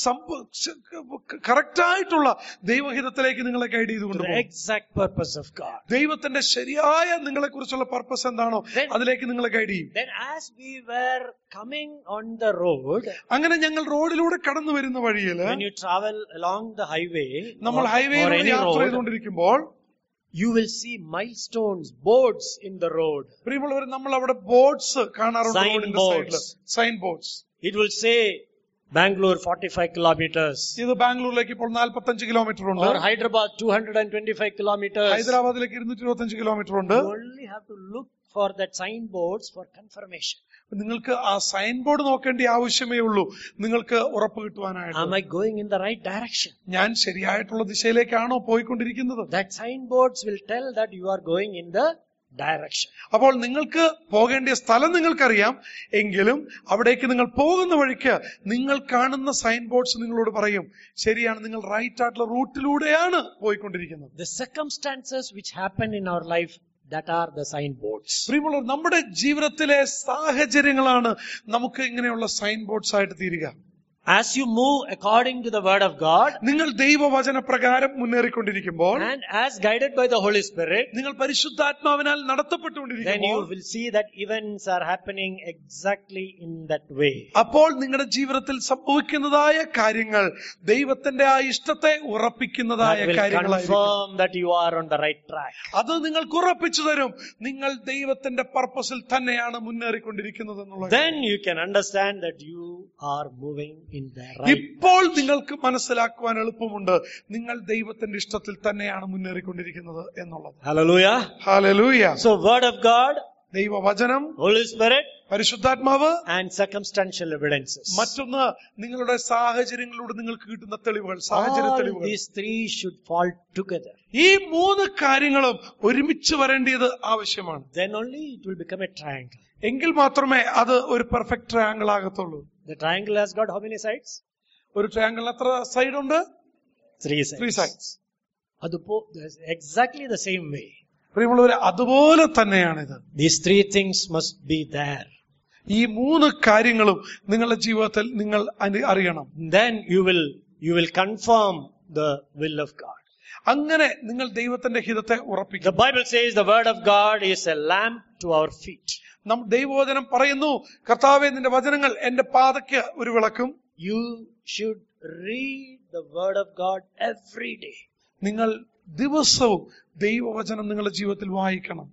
കറക്റ്റ് ആയിട്ടുള്ള ദൈവഹിതത്തിലേക്ക് നിങ്ങളെ ഗൈഡ് To the ചെയ്തുകൊണ്ട് exact purpose of God. ദൈവത്തിന്റെ ശരിയായ നിങ്ങളെ കുറിച്ചുള്ള പർപ്പസ് എന്താണോ Then- അതിലേക്ക് നിങ്ങളെ ഗൈഡ് ചെയ്യും Then as we were coming on the road, അങ്ങനെ ഞങ്ങൾ റോഡിലൂടെ കടന്നു വരുന്ന വഴിയില് when you travel along the highway നമ്മൾ or, or ഹൈവേയിലൂടെ any യാത്ര road, ചെയ്തുകൊണ്ടിരിക്കുമ്പോൾ you will see milestones, boards in the road. പ്രിയമുള്ളവർ നമ്മൾ അവിടെ ബോർഡ്സ് കാണാറുണ്ട് Sign റോഡിന്റെ boards. സൈഡിൽ sign boards It will say Bangalore 45 kilometers ഇത് ബാംഗ്ലൂരിലേക്ക് ഇപ്പോൾ 45 കിലോമീറ്റർ ഉണ്ട് or Hyderabad 225 kilometers. ഹൈദരാബാദിലേക്ക് ഇരുന്നൂറ്റി ഇരുപത്തി കിലോമീറ്റർ ഉണ്ട് You only have to look for that signboards for confirmation. നിങ്ങൾക്ക് ആ സൈൻ ബോർഡ് നോക്കേണ്ട ആവശ്യമേ ഉള്ളൂ നിങ്ങൾക്ക് ഉറപ്പ് കിട്ടുവാനായിട്ട് Am I going in the right direction? ഞാൻ ശരിയായിട്ടുള്ള ദിശയിലേക്കാണോ പോയിക്കൊണ്ടിരിക്കുന്നത് That signboards will tell that you are going in the direction. അപ്പോൾ നിങ്ങൾക്ക് പോകേണ്ട സ്ഥലം നിങ്ങൾക്കറിയാം എങ്കിലും അവിടേക്ക് നിങ്ങൾ പോകുന്ന വഴിക്ക് നിങ്ങൾ കാണുന്ന സൈൻ ബോർഡ്സ് നിങ്ങളോട് പറയും ശരിയാണ് നിങ്ങൾ റൈറ്റ് ആയിട്ടുള്ള റൂട്ടിലൂടെയാണ് പോയിക്കൊണ്ടിരിക്കുന്നത് The circumstances which happen in our life that are the signboards. പ്രിയമുള്ളവർ നമ്മുടെ ജീവിതത്തിലെ സാഹചര്യങ്ങളാണ് നമുക്ക് ഇങ്ങനെയുള്ള സൈൻ ബോർഡ്സ് ആയിട്ട് തീരുക As you move according to the word of God നിങ്ങൾ ദൈവവചന പ്രകാരം മുന്നേറിക്കൊണ്ടിരിക്കുമ്പോൾ and as guided by the Holy Spirit, നിങ്ങൾ പരിശുദ്ധാത്മാവിനാൽ then you നടത്തപ്പെട്ടുകൊണ്ടിരിക്കുമ്പോൾ will see that events are happening exactly in that way. അപ്പോൾ നിങ്ങളുടെ ജീവിതത്തിൽ സംഭവിക്കുന്നതായ കാര്യങ്ങൾ ദൈവത്തിന്റെ ആ ഇഷ്ടത്തെ ഉറപ്പിക്കുന്നതായ That will കാര്യങ്ങളായിരിക്കും confirm that you are on the right track. അത് നിങ്ങൾക്ക് ഉറപ്പിച്ചു തരും നിങ്ങൾ ദൈവത്തിന്റെ പർപ്പസിൽ തന്നെയാണ് മുന്നേറിക്കൊണ്ടിരിക്കുന്നത് എന്നുള്ളത് Then you can understand that you are moving in the right. ഇപ്പോൾ നിങ്ങൾക്ക് മനസ്സിലാക്കുവാൻ എളുപ്പമുണ്ട് നിങ്ങൾ ദൈവത്തിന്റെ ഇഷ്ടത്തിൽ തന്നെയാണ് മുന്നേറിക്കൊണ്ടിരിക്കുന്നത് എന്നുള്ളത് Hallelujah. Hallelujah So word of God, ദൈവവചനം Holy Spirit പരിശുദ്ധാത്മാവ് and circumstantial evidences. മറ്റൊന്ന് നിങ്ങളുടെ സാഹചര്യങ്ങളിലൂടെ നിങ്ങൾക്ക് കിട്ടുന്ന തെളിവുകൾ സാഹചര്യ All തെളിവുകൾ these three should fall together. ഈ മൂന്ന് കാര്യങ്ങളും ഒരുമിച്ച് വരേണ്ടത് ആവശ്യമാണ് Then only it will become a triangle. എങ്കിൽ മാത്രമേ അത് ഒരു പെർഫെക്റ്റ് ട്രയാങ്കിൾ ആകത്തുള്ളൂ The triangle has got how many sides? ഒരു ട്രയാങ്കിളിന് എത്ര സൈഡ് ഉണ്ട് Three sides. Three sides Adupo, there's exactly the same way. പ്രിയമുള്ളവരെ അതുപോലെ തന്നെയാണിത് These three things must be there. ഈ മൂന്ന് കാര്യങ്ങളും നിങ്ങളുടെ ജീവിതത്തിൽ നിങ്ങൾ അനി- അറിയണം Then you will you will confirm the will of God. അങ്ങനെ നിങ്ങൾ ദൈവത്തിന്റെ ഹിതത്തെ The ഉറപ്പിക്കും Bible says the word of God is a lamp to our feet. നം ദൈവവചനം പറയുന്നു കർത്താവെ നിന്റെ വചനങ്ങൾ എന്റെ പാതയ്ക്ക് ഒരു വിളക്കും You should read the word of God every day. നിങ്ങൾ ദിവസവും ദൈവവചനം നിങ്ങളുടെ ജീവിതത്തിൽ വായിക്കണം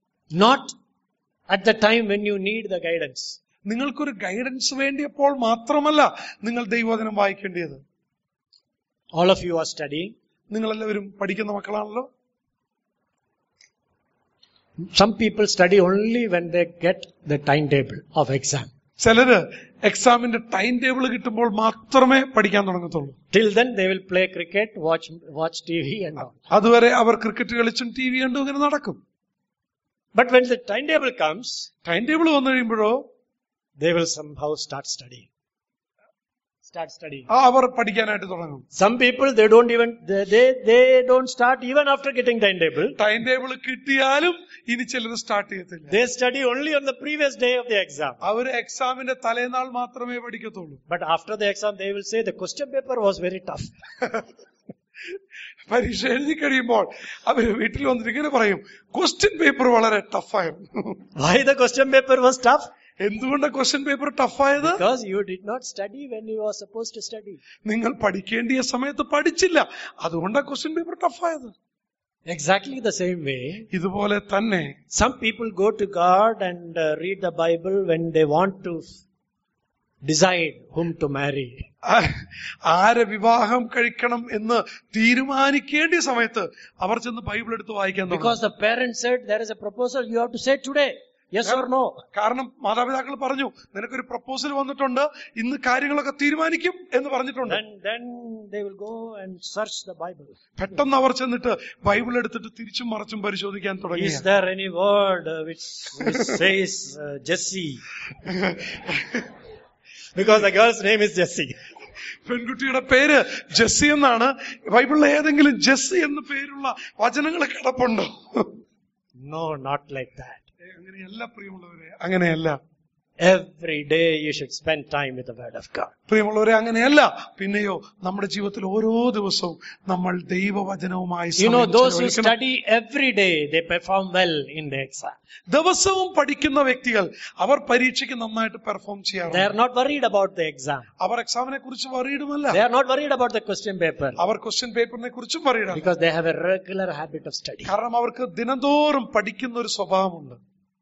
Not at the time when you need the guidance. നിങ്ങൾക്കൊരു ഗൈഡൻസ് വേണ്ടിയപ്പോൾ മാത്രമല്ല നിങ്ങൾ ദൈവവചനം വായിക്കേണ്ടത് All of you are studying. നിങ്ങൾ എല്ലാവരും പഠിക്കുന്ന മക്കളാണല്ലോ Some people study only when they get the timetable of exam. ചിലര് എക്സാമിന്റെ ടൈം ടേബിൾ കിട്ടുമ്പോൾ മാത്രമേ പഠിക്കാൻ തുടങ്ങത്തുള്ളൂ Till then they will play cricket, watch watch TV and all. അതുവരെ അവർ ക്രിക്കറ്റ് കളിച്ചും ടി വി കണ്ടും ഇങ്ങനെ നടക്കും But when the timetable comes, timetable വന്നു കഴിയുമ്പോഴോ they will somehow start studying. Start studying. ആ അവർ പഠിക്കാനായിട്ട് തുടങ്ങും Some people they don't even they they, they don't start even after getting timetable. Timetable കിട്ടിയാലും ഇനി ചിലർ സ്റ്റാർട്ട് ചെയ്യത്തില്ല They study only on the previous day of the exam. അവർ എക്സാമിന്റെ തലേനാൾ മാത്രമേ പഠിക്കത്തുള്ളൂ But after the exam, they will say the question paper was very tough. പരീക്ഷ എഴുതി കഴിയുമ്പോൾ അവര് വീട്ടിൽ വന്നിട്ട് ഇങ്ങനെ പറയും ക്വസ്റ്റ്യൻ പേപ്പർ വളരെ ടഫായിരുന്നു Why the question paper was tough? എന്തുകൊണ്ടാണ് ക്വസ്റ്റ്യൻ പേപ്പർ ടഫായത് Because you did not study when you were supposed to study. നിങ്ങൾ പഠിക്കേണ്ടിയ സമയത്ത് പഠിച്ചില്ല അതുകൊണ്ടാണ് ക്വസ്റ്റ്യൻ പേപ്പർ ടഫായത് Exactly the same way, ഇതുപോലെ തന്നെ some people go to God and uh, read the Bible when they want to decide whom to marry. ആ- ആരെ വിവാഹം കഴിക്കണം എന്ന് തീരുമാനിക്കേണ്ട സമയത്ത് അവർ ചെന്ന് ബൈബിൾ എടുത്ത് വായിക്കാൻ തുടങ്ങും Because the parents said there is a proposal, you have to say today, yes or no. കാരണം മാതാപിതാക്കൾ പറഞ്ഞു നിനക്കൊരു പ്രപ്പോസൽ വന്നിട്ടുണ്ട് ഇന്ന് കാര്യങ്ങളൊക്കെ തീരുമാനിക്കും എന്ന് പറഞ്ഞിട്ടുണ്ട് Then, then they will go and search the Bible. പെട്ടെന്ന് അവർ ചെന്നിട്ട് ബൈബിൾ എടുത്തിട്ട് തിരിച്ചും മറച്ചും പരിശോധിക്കാൻ തുടങ്ങി Is there any word uh, which, which says uh, Jesse? Because the girl's name is Jessie. പെൺകുട്ടിയുടെ പേര് ജെസ്സി എന്നാണ് ബൈബിളിൽ ഏതെങ്കിലും ജെസ്സി എന്ന പേരുള്ള വചനങ്ങൾ കിടപ്പുണ്ടോ No, not like that. ഏ, അങ്ങനെയല്ല പ്രിയമുള്ളവരെ അങ്ങനെയല്ല Every day you should spend time with the Word of God. പ്രിയമുള്ളവരെ അങ്ങനെയല്ല പിന്നെയോ നമ്മുടെ ജീവിതത്തിൽ ഓരോ ദിവസവും നമ്മൾ ദൈവവചനവുമായി You know, സമയം those who ചെലവഴിക്കണം. study every day, they perform well in the exam. ദിവസവും പഠിക്കുന്ന വ്യക്തികൾ അവർ പരീക്ഷയ്ക്ക് നന്നായിട്ട് പെർഫോം They ചെയ്യാറുണ്ട് are not worried about the exam. അവർ എക്സാമിനെ കുറിച്ച് വറീഡുമല്ല They are not worried about the question paper അവർ ക്വസ്റ്റ്യൻ പേപ്പറിനെ കുറിച്ചും വറീഡാണ് because they have a regular habit of study. കാരണം അവർക്ക് ദിനംതോറും പഠിക്കുന്ന ഒരു സ്വഭാവമുണ്ട്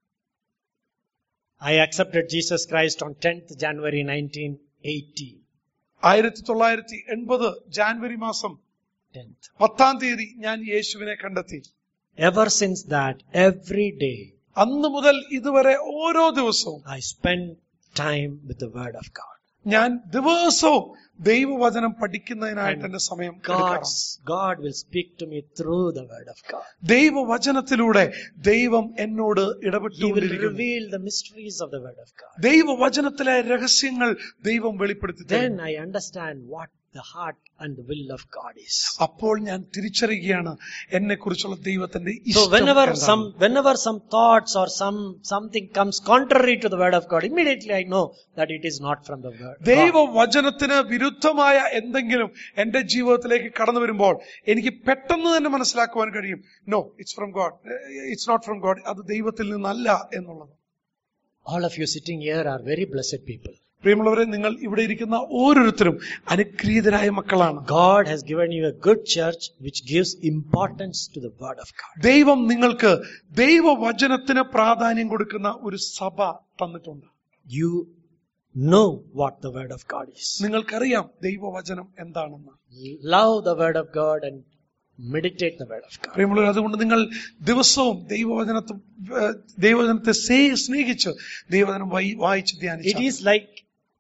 I accepted Jesus Christ on 10th January 1980. ആയിരത്തി തൊള്ളായിരത്തി എൺപത് ജാനുവരി മാസം 10th. പത്താം തീയതി ഞാൻ യേശുവിനെ കണ്ടെത്തി Ever since that, every day, അന്ന് മുതൽ ഇതുവരെ ഓരോ ദിവസവും I spend time with the Word of God. ഞാൻ ദിവസവും ദൈവവചനം പഠിക്കുന്നതിനായിട്ട് എന്റെ സമയം എടുക്കാറുണ്ട്. God's, God will speak to me through the Word of God. ദൈവവചനത്തിലൂടെ ദൈവം എന്നോട് He will ഇടപെട്ടുകൊണ്ടിരിക്കുന്നു reveal the mysteries of the Word of God. ദൈവവചനത്തിലെ രഹസ്യങ്ങൾ ദൈവം വെളിപ്പെടുത്തി തരും. Then I understand what the heart and the will of God is. അപ്പോൾ ഞാൻ തിരിച്ചറിയുകയാണ് എന്നെ കുറിച്ചുള്ള ദൈവത്തിന്റെ So ഇഷ്ടം whenever എന്താണ്. some whenever some thoughts or some something comes contrary to the word of God, immediately I know that it is not from the word. God. ദൈവവചനത്തിന് വിരുദ്ധമായ എന്തെങ്കിലും എന്റെ ജീവിതത്തിലേക്ക് കടന്നു വരുമ്പോൾ എനിക്ക് പെട്ടെന്ന് തന്നെ മനസ്സിലാക്കുവാൻ കഴിയും no it's from God it's not from God അത് ദൈവത്തിൽ നിന്നല്ല എന്നുള്ളത് All of you sitting here are very blessed people. പ്രിയമുള്ളവരെ നിങ്ങൾ ഇവിടെ ഇരിക്കുന്ന ഓരോരുത്തരും അനുഗ്രഹീതരായ മക്കളാണ് God has given you a good church which gives importance to the word of God. ദൈവം നിങ്ങൾക്ക് ദൈവവചനത്തിന് പ്രാധാന്യം കൊടുക്കുന്ന ഒരു സഭ തന്നിട്ടുണ്ട് You know what the word of God is. നിങ്ങൾക്കറിയാം ദൈവവചനം എന്താണെന്ന് Love the word of God and meditate the word of God. പ്രിയമുള്ളവർ അതുകൊണ്ട് നിങ്ങൾ ദിവസവും ദൈവവചനത്തെ ഏഹ്, ദൈവവചനത്തെ സ്നേ- സ്നേഹിച്ച് ദൈവവചനം വായി- വായിച്ച് It ധ്യാനിച്ചു is like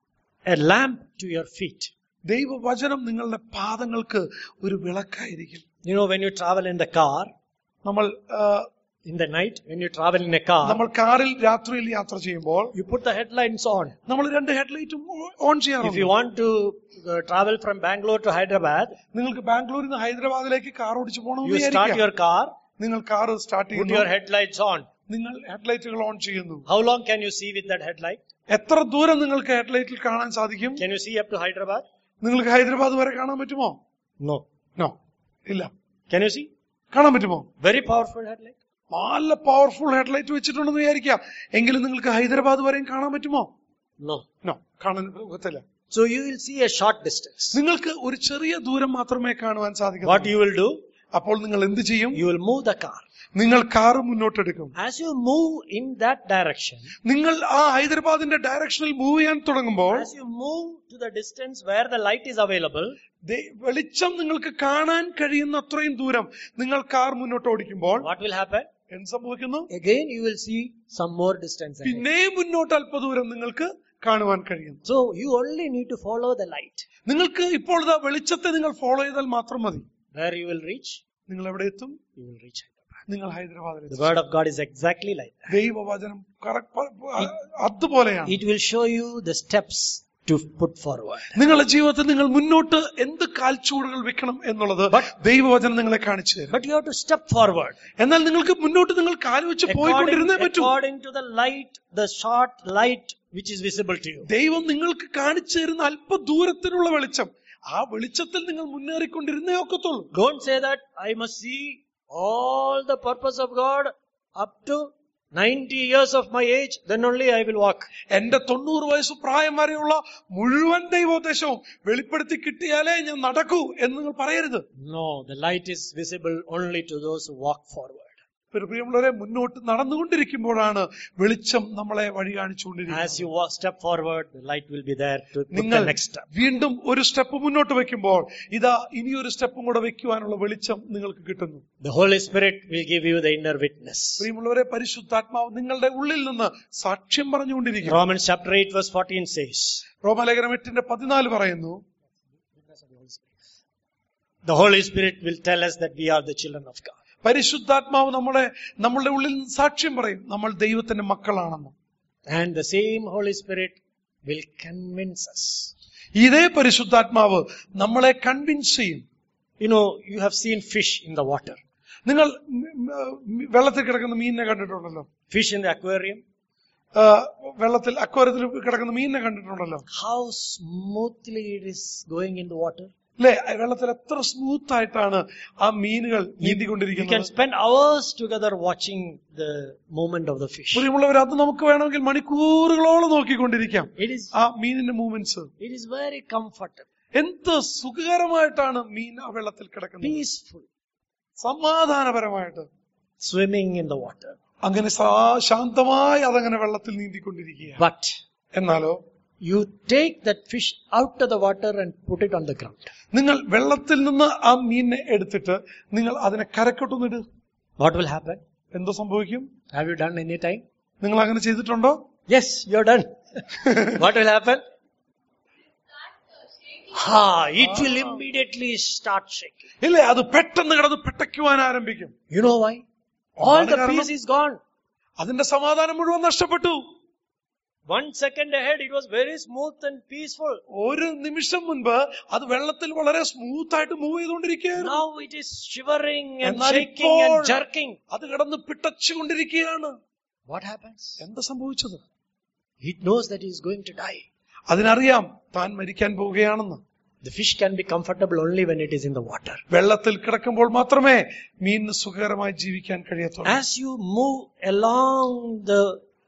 a lamp to your feet. ദൈവവചനം നിങ്ങളുടെ പാദങ്ങൾക്ക് ഒരു വിളക്കായിരിക്കും You know, when you travel in the car, നമ്മൾ ഏഹ്, in the night, when you travel in a car, നമ്മൾ കാറിൽ രാത്രിയിൽ യാത്ര ചെയ്യുമ്പോൾ you put the headlights on. നമ്മൾ രണ്ട് ഹെഡ്ലൈറ്റും ഓൺ If you ചെയ്യാറുണ്ട് want to uh, travel from Bangalore to Hyderabad, നിങ്ങൾക്ക് ബാംഗ്ലൂരിൽ നിന്ന് ഹൈദരാബാദിലേക്ക് കാർ ഓടിച്ചു you പോകണമെന്ന് start വിചാരിക്കുക your car, നിങ്ങൾ കാർ സ്റ്റാർട്ട് put ചെയ്യുന്നു your headlights on. നിങ്ങൾ ഹെഡ്ലൈറ്റുകൾ ഓൺ ചെയ്യുന്നു How long can you see with that headlight? എത്ര ദൂരം നിങ്ങൾക്ക് ഹെഡ്ലൈറ്റിൽ കാണാൻ സാധിക്കും Can you see up to Hyderabad? നിങ്ങൾക്ക് ഹൈദരാബാദ് വരെ കാണാൻ പറ്റുമോ No. നോ ഇല്ല Can you see? കാണാൻ പറ്റുമോ Very powerful headlight. നല്ല പവർഫുൾ ഹെഡ്ലൈറ്റ് വെച്ചിട്ടുണ്ടെന്ന് വിചാരിക്കാം എങ്കിലും നിങ്ങൾക്ക് ഹൈദരാബാദ് വരെയും കാണാൻ പറ്റുമോ No. നോ കാണാൻ പറ്റില്ല So you will see a short distance. നിങ്ങൾക്ക് ഒരു ചെറിയ ദൂരം മാത്രമേ കാണുവാൻ What സാധിക്കൂ you will do? അപ്പോൾ നിങ്ങൾ എന്ത് ചെയ്യും You will move the car. നിങ്ങൾ കാർ മുന്നോട്ടെടുക്കും As you move in that direction, നിങ്ങൾ ആ ഹൈദരാബാദിന്റെ ഡയറക്ഷനിൽ മൂവ് ചെയ്യാൻ തുടങ്ങുമ്പോൾ as you move to the distance where the light is available, ദേ- വെളിച്ചം നിങ്ങൾക്ക് കാണാൻ കഴിയുന്ന അത്രയും ദൂരം നിങ്ങൾ കാർ മുന്നോട്ട് ഓടിക്കുമ്പോൾ what will happen? എന്ത് സംഭവിക്കുന്നു Again, you will see some more distance. ahead. പിന്നെയും മുന്നോട്ട് അല്പദൂരം നിങ്ങൾക്ക് കാണുവാൻ കഴിയും So you only need to follow the light. നിങ്ങൾക്ക് ഇപ്പോൾ ഇതാ വെളിച്ചത്തെ നിങ്ങൾ ഫോളോ ചെയ്താൽ മാത്രം മതി Where you will reach, നിങ്ങൾ എവിടെ എത്തും you will reach Hyderabad. നിങ്ങൾ ഹൈദരാബാദിൽ The എത്തും. word of God is exactly like that. ദൈവവചനം correct പ- പ- അതുപോലെയാണ് It will show you the steps to put forward. നിങ്ങളുടെ ജീവിതത്തിൽ നിങ്ങൾ മുന്നോട്ട് എന്ത് കാൽച്ചുവടുകൾ വെക്കണം എന്നുള്ളത് ദൈവവചനം നിങ്ങളെ കാണിച്ചു തരും But you have to step forward. എന്നാൽ നിങ്ങൾക്ക് മുന്നോട്ട് നിങ്ങൾ കാല് വെച്ച് According, പോയിക്കൊണ്ടിരുന്നേ പറ്റൂ according to the light, the short light which is visible to you. ദൈവം നിങ്ങൾക്ക് കാണിച്ചു തരുന്ന അല്പ ദൂരത്തിനുള്ള വെളിച്ചം ആ വെളിച്ചത്തിൽ നിങ്ങൾ മുന്നേറിക്കൊണ്ടിരുന്നേ ഒക്കത്തുള്ളൂ Don't say that I must see all the purpose of God up to 90 years of my age, then only I will walk. എന്റെ തൊണ്ണൂറ് വയസ്സ് പ്രായം വരെയുള്ള മുഴുവൻ ദൈവോദ്ദേശവും വെളിപ്പെടുത്തി കിട്ടിയാലേ ഞാൻ നടക്കൂ എന്ന് നിങ്ങൾ പറയരുത് No, the light is visible only to those who walk forward. ഒരു പ്രിയമുള്ളവരെ മുന്നോട്ട് നടന്നുകൊണ്ടിരിക്കുമ്പോഴാണ് വെളിച്ചം നമ്മളെ വഴി As കാണിച്ചുകൊണ്ടിരിക്കുന്നത് you walk, step forward, the light will be there to put നിങ്ങൾ the next step. വീണ്ടും ഒരു സ്റ്റെപ്പ് മുന്നോട്ട് വെക്കുമ്പോൾ ഇതാ ഇനി ഒരു സ്റ്റെപ്പും കൂടെ വെക്കുവാനുള്ള വെളിച്ചം നിങ്ങൾക്ക് കിട്ടുന്നു The Holy Spirit will give you the inner witness. പ്രിയമുള്ളവരെ പരിശുദ്ധാത്മാവ് നിങ്ങളുടെ ഉള്ളിൽ നിന്ന് സാക്ഷ്യം പറഞ്ഞുകൊണ്ടിരിക്കും Romans chapter 8 verse 14 says, റോമലേഖനം എട്ടിന്റെ പതിനാല് പറയുന്നു the Holy Spirit will tell us that we are the children of God. പരിശുദ്ധാത്മാവ് നമ്മളെ നമ്മളുടെ ഉള്ളിൽ നിന്ന് സാക്ഷ്യം പറയും നമ്മൾ ദൈവത്തിന്റെ മക്കളാണെന്ന് And the same Holy Spirit will convince us. ഇതേ പരിശുദ്ധാത്മാവ് നമ്മളെ കൺവിൻസ് ചെയ്യും You know, you have seen fish in the water. നിങ്ങൾ ഉം, ഉം, വെള്ളത്തിൽ കിടക്കുന്ന മീനിനെ കണ്ടിട്ടുണ്ടല്ലോ Fish in the aquarium. ആ, വെള്ളത്തിൽ അക്വാരത്തിൽ കിടക്കുന്ന മീനിനെ കണ്ടിട്ടുണ്ടല്ലോ How smoothly it is going in the water. അല്ലെ വെള്ളത്തിൽ എത്ര സ്മൂത്ത് ആയിട്ടാണ് ആ മീനുകൾ You can നീന്തിക്കൊണ്ടിരിക്കുന്നത് spend hours together watching the movement of the fish. പ്രിയമുള്ളവർ അത് നമുക്ക് വേണമെങ്കിൽ മണിക്കൂറുകളോളം നോക്കിക്കൊണ്ടിരിക്കാം It is, ആ മീനിന്റെ movements it is very comfortable, എന്ത് സുഖകരമായിട്ടാണ് മീൻ ആ വെള്ളത്തിൽ കിടക്കുന്നത് peaceful, സമാധാനപരമായിട്ട് swimming in the water. അങ്ങനെ സാ- ശാന്തമായി അതങ്ങനെ വെള്ളത്തിൽ നീന്തിക്കൊണ്ടിരിക്കുക But എന്നാലോ you take that fish out of the water and put it on the ground. നിങ്ങൾ വെള്ളത്തിൽ നിന്ന് ആ മീനിനെ എടുത്തിട്ട് നിങ്ങൾ അതിനെ കരക്കൊട്ടുന്നിട് What will happen? എന്തോ സംഭവിക്കും Have you done any time? നിങ്ങൾ അങ്ങനെ ചെയ്തിട്ടുണ്ടോ Yes, you're done. what will happen? Ha, it will immediately start shaking. ഇല്ലേ അത് പെട്ടെന്ന് കിടന്ന് പെട്ടയ്ക്കുവാൻ ആരംഭിക്കും You know why? All the കാരണം- peace is gone. അതിന്റെ സമാധാനം മുഴുവൻ നഷ്ടപ്പെട്ടു One second ahead, it was very smooth and peaceful. ഒരു നിമിഷം മുൻപ് അത് വെള്ളത്തിൽ വളരെ സ്മൂത്ത് ആയിട്ട് മൂവ് ചെയ്തുകൊണ്ടിരിക്കുകയായിരുന്നു Now it is shivering and എന്നാൽ shaking and ഇപ്പോൾ jerking. അത് കിടന്ന് പിട്ടച്ചുകൊണ്ടിരിക്കുകയാണ് What happens? എന്താ സംഭവിച്ചത് It knows that he is going to die. അതിനറിയാം താൻ മരിക്കാൻ പോവുകയാണെന്ന് The fish can be comfortable only when it is in the water. വെള്ളത്തിൽ കിടക്കുമ്പോൾ മാത്രമേ മീനിന് സുഖകരമായി ജീവിക്കാൻ കഴിയത്തുള്ളൂ As you move along the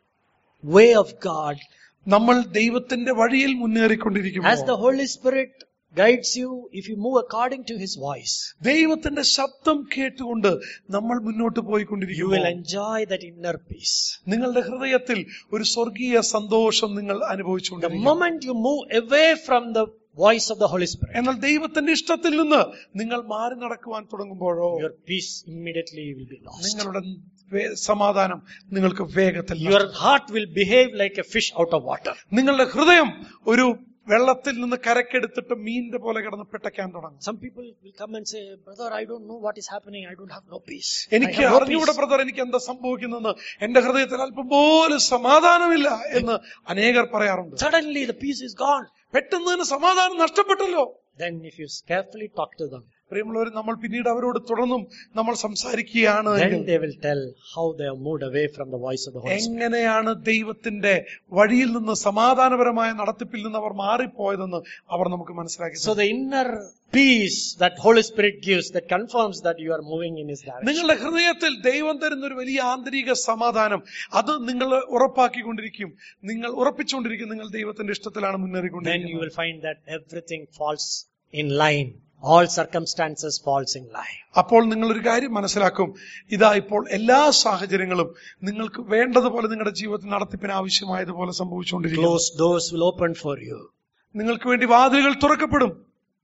way of God, നമ്മൾ ദൈവത്തിന്റെ വഴിയിൽ as the മുന്നേറിക്കൊണ്ടിരിക്കുമ്പോൾ Holy Spirit guides you, if you move according to His voice, ദൈവത്തിന്റെ ശബ്ദം കേട്ടുകൊണ്ട് നമ്മൾ മുന്നോട്ട് you will പോയിക്കൊണ്ടിരിക്കുമ്പോൾ enjoy that inner peace. നിങ്ങളുടെ ഹൃദയത്തിൽ ഒരു സ്വർഗീയ സന്തോഷം നിങ്ങൾ The അനുഭവിച്ചുകൊണ്ടിരിക്കും moment you move away from the voice of the Holy Spirit, എന്നാൽ ദൈവത്തിന്റെ ഇഷ്ടത്തിൽ നിന്ന് നിങ്ങൾ മാറി നടക്കുവാൻ തുടങ്ങുമ്പോഴോ your peace immediately will be lost. നിങ്ങളുടെ വേ- സമാധാനം നിങ്ങൾക്ക് വേഗത്തിൽ Your നഷ്ടപ്പെടും. heart will behave like a fish out of water. നിങ്ങളുടെ ഹൃദയം ഒരു വെള്ളത്തിൽ നിന്ന് കരക്കെടുത്തിട്ട് മീനിന്റെ പോലെ കിടന്ന് പിട്ടയ്ക്കാൻ തുടങ്ങും Some people will come and say, Brother, I don't know what is happening. I don't have no peace. I എനിക്ക് have no അറിഞ്ഞൂടെ peace. ബ്രദർ എനിക്ക് എന്താ സംഭവിക്കുന്നതെന്ന് എന്റെ ഹൃദയത്തിൽ അല്പം പോലും സമാധാനമില്ല എന്ന് അനേകർ പറയാറുണ്ട് Suddenly the peace is gone. പെട്ടെന്ന് തന്നെ സമാധാനം നഷ്ടപ്പെട്ടല്ലോ Then if you carefully talk to them, പ്രിയമുള്ളവർ നമ്മൾ പിന്നീട് അവരോട് തുടർന്നും നമ്മൾ സംസാരിക്കുകയാണ് എങ്കിൽ then they will tell how they have moved away from the voice of the Holy Spirit. എങ്ങനെയാണ് ദൈവത്തിന്റെ വഴിയിൽ നിന്ന് സമാധാനപരമായ നടത്തിപ്പിൽ നിന്ന് അവർ മാറിപ്പോയതെന്ന് അവർ നമുക്ക് മനസ്സിലാക്കി So the inner peace that Holy Spirit gives that confirms that you are moving in His direction. നിങ്ങളുടെ ഹൃദയത്തിൽ ദൈവം തരുന്ന ഒരു വലിയ ആന്തരിക സമാധാനം അത് നിങ്ങൾ ഉറപ്പാക്കിക്കൊണ്ടിരിക്കും നിങ്ങൾ ഉറപ്പിച്ചുകൊണ്ടിരിക്കും നിങ്ങൾ ദൈവത്തിന്റെ ഇഷ്ടത്തിലാണ് Then you മുന്നേറിക്കൊണ്ടിരിക്കുന്നത് will find that everything falls in line. All circumstances falls in line. അപ്പോൾ നിങ്ങൾ ഒരു കാര്യം മനസ്സിലാക്കും ഇതാ ഇപ്പോൾ എല്ലാ സാഹചര്യങ്ങളും നിങ്ങൾക്ക് വേണ്ടതുപോലെ നിങ്ങളുടെ ജീവിതത്തിൽ നടത്തിപ്പിന് ആവശ്യമായതുപോലെ സംഭവിച്ചുകൊണ്ടിരിക്കും Closed doors will open for you. നിങ്ങൾക്ക് വേണ്ടി വാതിലുകൾ തുറക്കപ്പെടും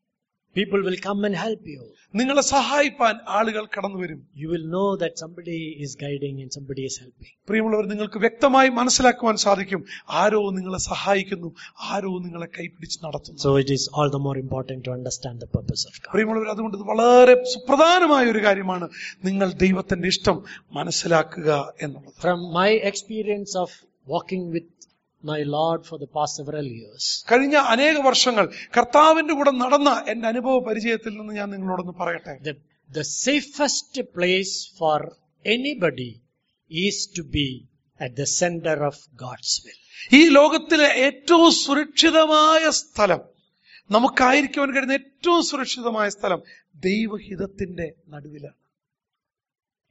People will come and help you. നിങ്ങളെ സഹായിപ്പാൻ ആളുകൾ കടന്നു വരും You will know that somebody is guiding and somebody is helping. പ്രിയമുള്ളവർ നിങ്ങൾക്ക് വ്യക്തമായി മനസ്സിലാക്കുവാൻ സാധിക്കും ആരോ നിങ്ങളെ സഹായിക്കുന്നു ആരോ നിങ്ങളെ കൈപിടിച്ച് നടത്തുന്നു So it is all the more important to understand the purpose of God. പ്രിയമുള്ളവർ അതുകൊണ്ട് ഇത് വളരെ സുപ്രധാനമായ ഒരു കാര്യമാണ് നിങ്ങൾ ദൈവത്തിന്റെ ഇഷ്ടം മനസ്സിലാക്കുക എന്നുള്ളത് From my experience of walking with my Lord for the past several years, കഴിഞ്ഞ അനേക വർഷങ്ങൾ കർത്താവിന്റെ കൂടെ നടന്ന എന്റെ അനുഭവ പരിചയത്തിൽ നിന്ന് ഞാൻ നിങ്ങളോടൊന്ന് പറയട്ടെ the, the safest place for anybody is to be at the center of God's will. ഈ ലോകത്തിലെ ഏറ്റവും സുരക്ഷിതമായ സ്ഥലം നമുക്കായിരിക്കുവാൻ കഴിയുന്ന ഏറ്റവും സുരക്ഷിതമായ സ്ഥലം ദൈവഹിതത്തിന്റെ നടുവിലാണ്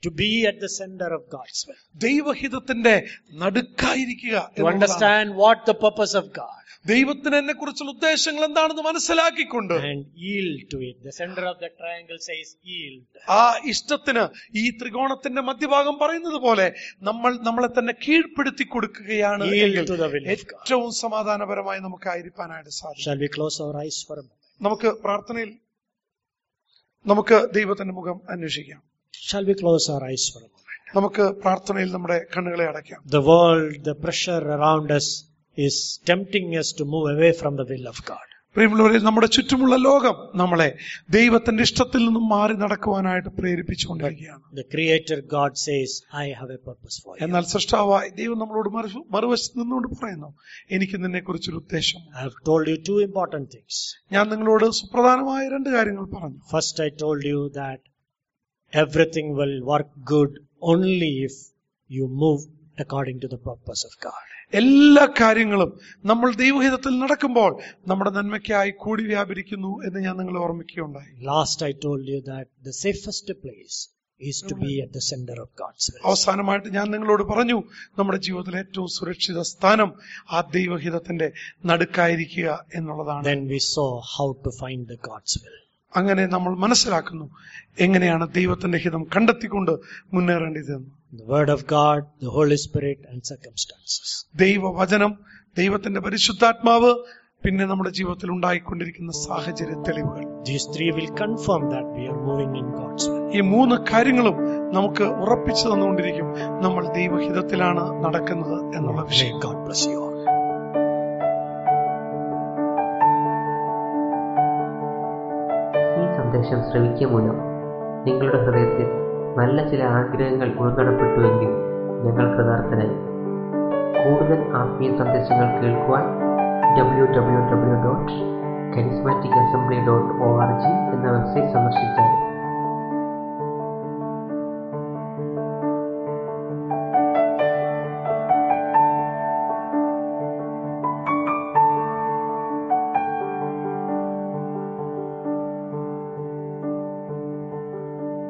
to be at the center of God's will, ദൈവഹിതത്തിന്റെ നടുക്കായിരിക്കുക to എന്നുള്ളതാണ്. understand what the purpose of God ദൈവത്തിന് എന്നെ കുറിച്ചുള്ള ഉദ്ദേശങ്ങൾ എന്താണെന്ന് മനസ്സിലാക്കിക്കൊണ്ട് and yield to it. The center of the triangle says yield. ആ ഇഷ്ടത്തിന് ഈ ത്രികോണത്തിന്റെ മധ്യഭാഗം പറയുന്നത് പോലെ നമ്മൾ നമ്മളെ തന്നെ കീഴ്പ്പെടുത്തി കൊടുക്കുകയാണ് Yield എങ്കിൽ to the will of God. ഏറ്റവും സമാധാനപരമായി നമുക്ക് ആയിരിക്കാനായിട്ട് സാധിക്കും Shall we close our eyes for a moment? നമുക്ക് പ്രാർത്ഥനയിൽ നമുക്ക് ദൈവത്തിന്റെ മുഖം അന്വേഷിക്കാം Shall we close our eyes for a moment? നമുക്ക് പ്രാർത്ഥനയിൽ നമ്മുടെ കണ്ണുകളെ അടയ്ക്കാം The world, the pressure around us is tempting us to move away from the will of God. പ്രിയമുള്ളവരെ നമ്മുടെ ചുറ്റുമുള്ള ലോകം നമ്മളെ ദൈവത്തിന്റെ ഇഷ്ടത്തിൽ നിന്നും മാറി നടക്കുവാനായിട്ട് പ്രേരിപ്പിച്ചുകൊണ്ടിരിക്കുകയാണ് The Creator God says, I have a purpose for you. എന്നാൽ സൃഷ്ടാവായി ദൈവം നമ്മളോട് മറു മറുവശത്ത് നിന്നുകൊണ്ട് പറയുന്നു എനിക്ക് നിന്നെ കുറിച്ചൊരു ഉദ്ദേശം I have told you two important things. ഞാൻ നിങ്ങളോട് സുപ്രധാനമായ രണ്ട് കാര്യങ്ങൾ പറഞ്ഞു First, I told you that everything will work good only if you move according to the purpose of God. എല്ലാ കാര്യങ്ങളും നമ്മൾ ദൈവഹിതത്തിൽ നടക്കുമ്പോൾ നമ്മുടെ നന്മയ്ക്കായി കൂടി വ്യാപരിക്കുന്നു എന്ന് ഞാൻ നിങ്ങളെ ഓർമ്മിക്കുകയുണ്ടായി Last, I told you that the safest place is to be at the center of God's will. അവസാനമായിട്ട് ഞാൻ നിങ്ങളോട് പറഞ്ഞു നമ്മുടെ ജീവിതത്തിലെ ഏറ്റവും സുരക്ഷിത സ്ഥാനം ആ ദൈവഹിതത്തിന്റെ നടുക്കായിരിക്കുക എന്നുള്ളതാണ് Then we saw how to find the God's will. അങ്ങനെ നമ്മൾ മനസ്സിലാക്കുന്നു എങ്ങനെയാണ് ദൈവത്തിന്റെ ഹിതം കണ്ടെത്തിക്കൊണ്ട് മുന്നേറേണ്ടതെന്ന് The Word of God, the Holy Spirit, and circumstances. ദൈവവചനം ദൈവത്തിന്റെ പരിശുദ്ധാത്മാവ് പിന്നെ നമ്മുടെ ജീവിതത്തിൽ ഉണ്ടായിക്കൊണ്ടിരിക്കുന്ന സാഹചര്യ തെളിവുകൾ These three will confirm that we are moving in God's will. ഈ മൂന്ന് കാര്യങ്ങളും നമുക്ക് ഉറപ്പിച്ചു തന്നുകൊണ്ടിരിക്കും നമ്മൾ ദൈവഹിതത്തിലാണ് നടക്കുന്നത് എന്നുള്ള May വിഷയം God bless you all. ഈ സന്ദേശം ശ്രവിക്കുക മൂലം നിങ്ങളുടെ ഹൃദയത്തിൽ നല്ല ചില ആഗ്രഹങ്ങൾ ഉൾനടപ്പെട്ടുവെങ്കിൽ ഞങ്ങൾ കൃതാർത്ഥനായി കൂടുതൽ ആത്മീയ സന്ദേശങ്ങൾ കേൾക്കുവാൻ W W W dot charismatic assembly dot O R G എന്ന വെബ്സൈറ്റ് സന്ദർശിച്ചാൽ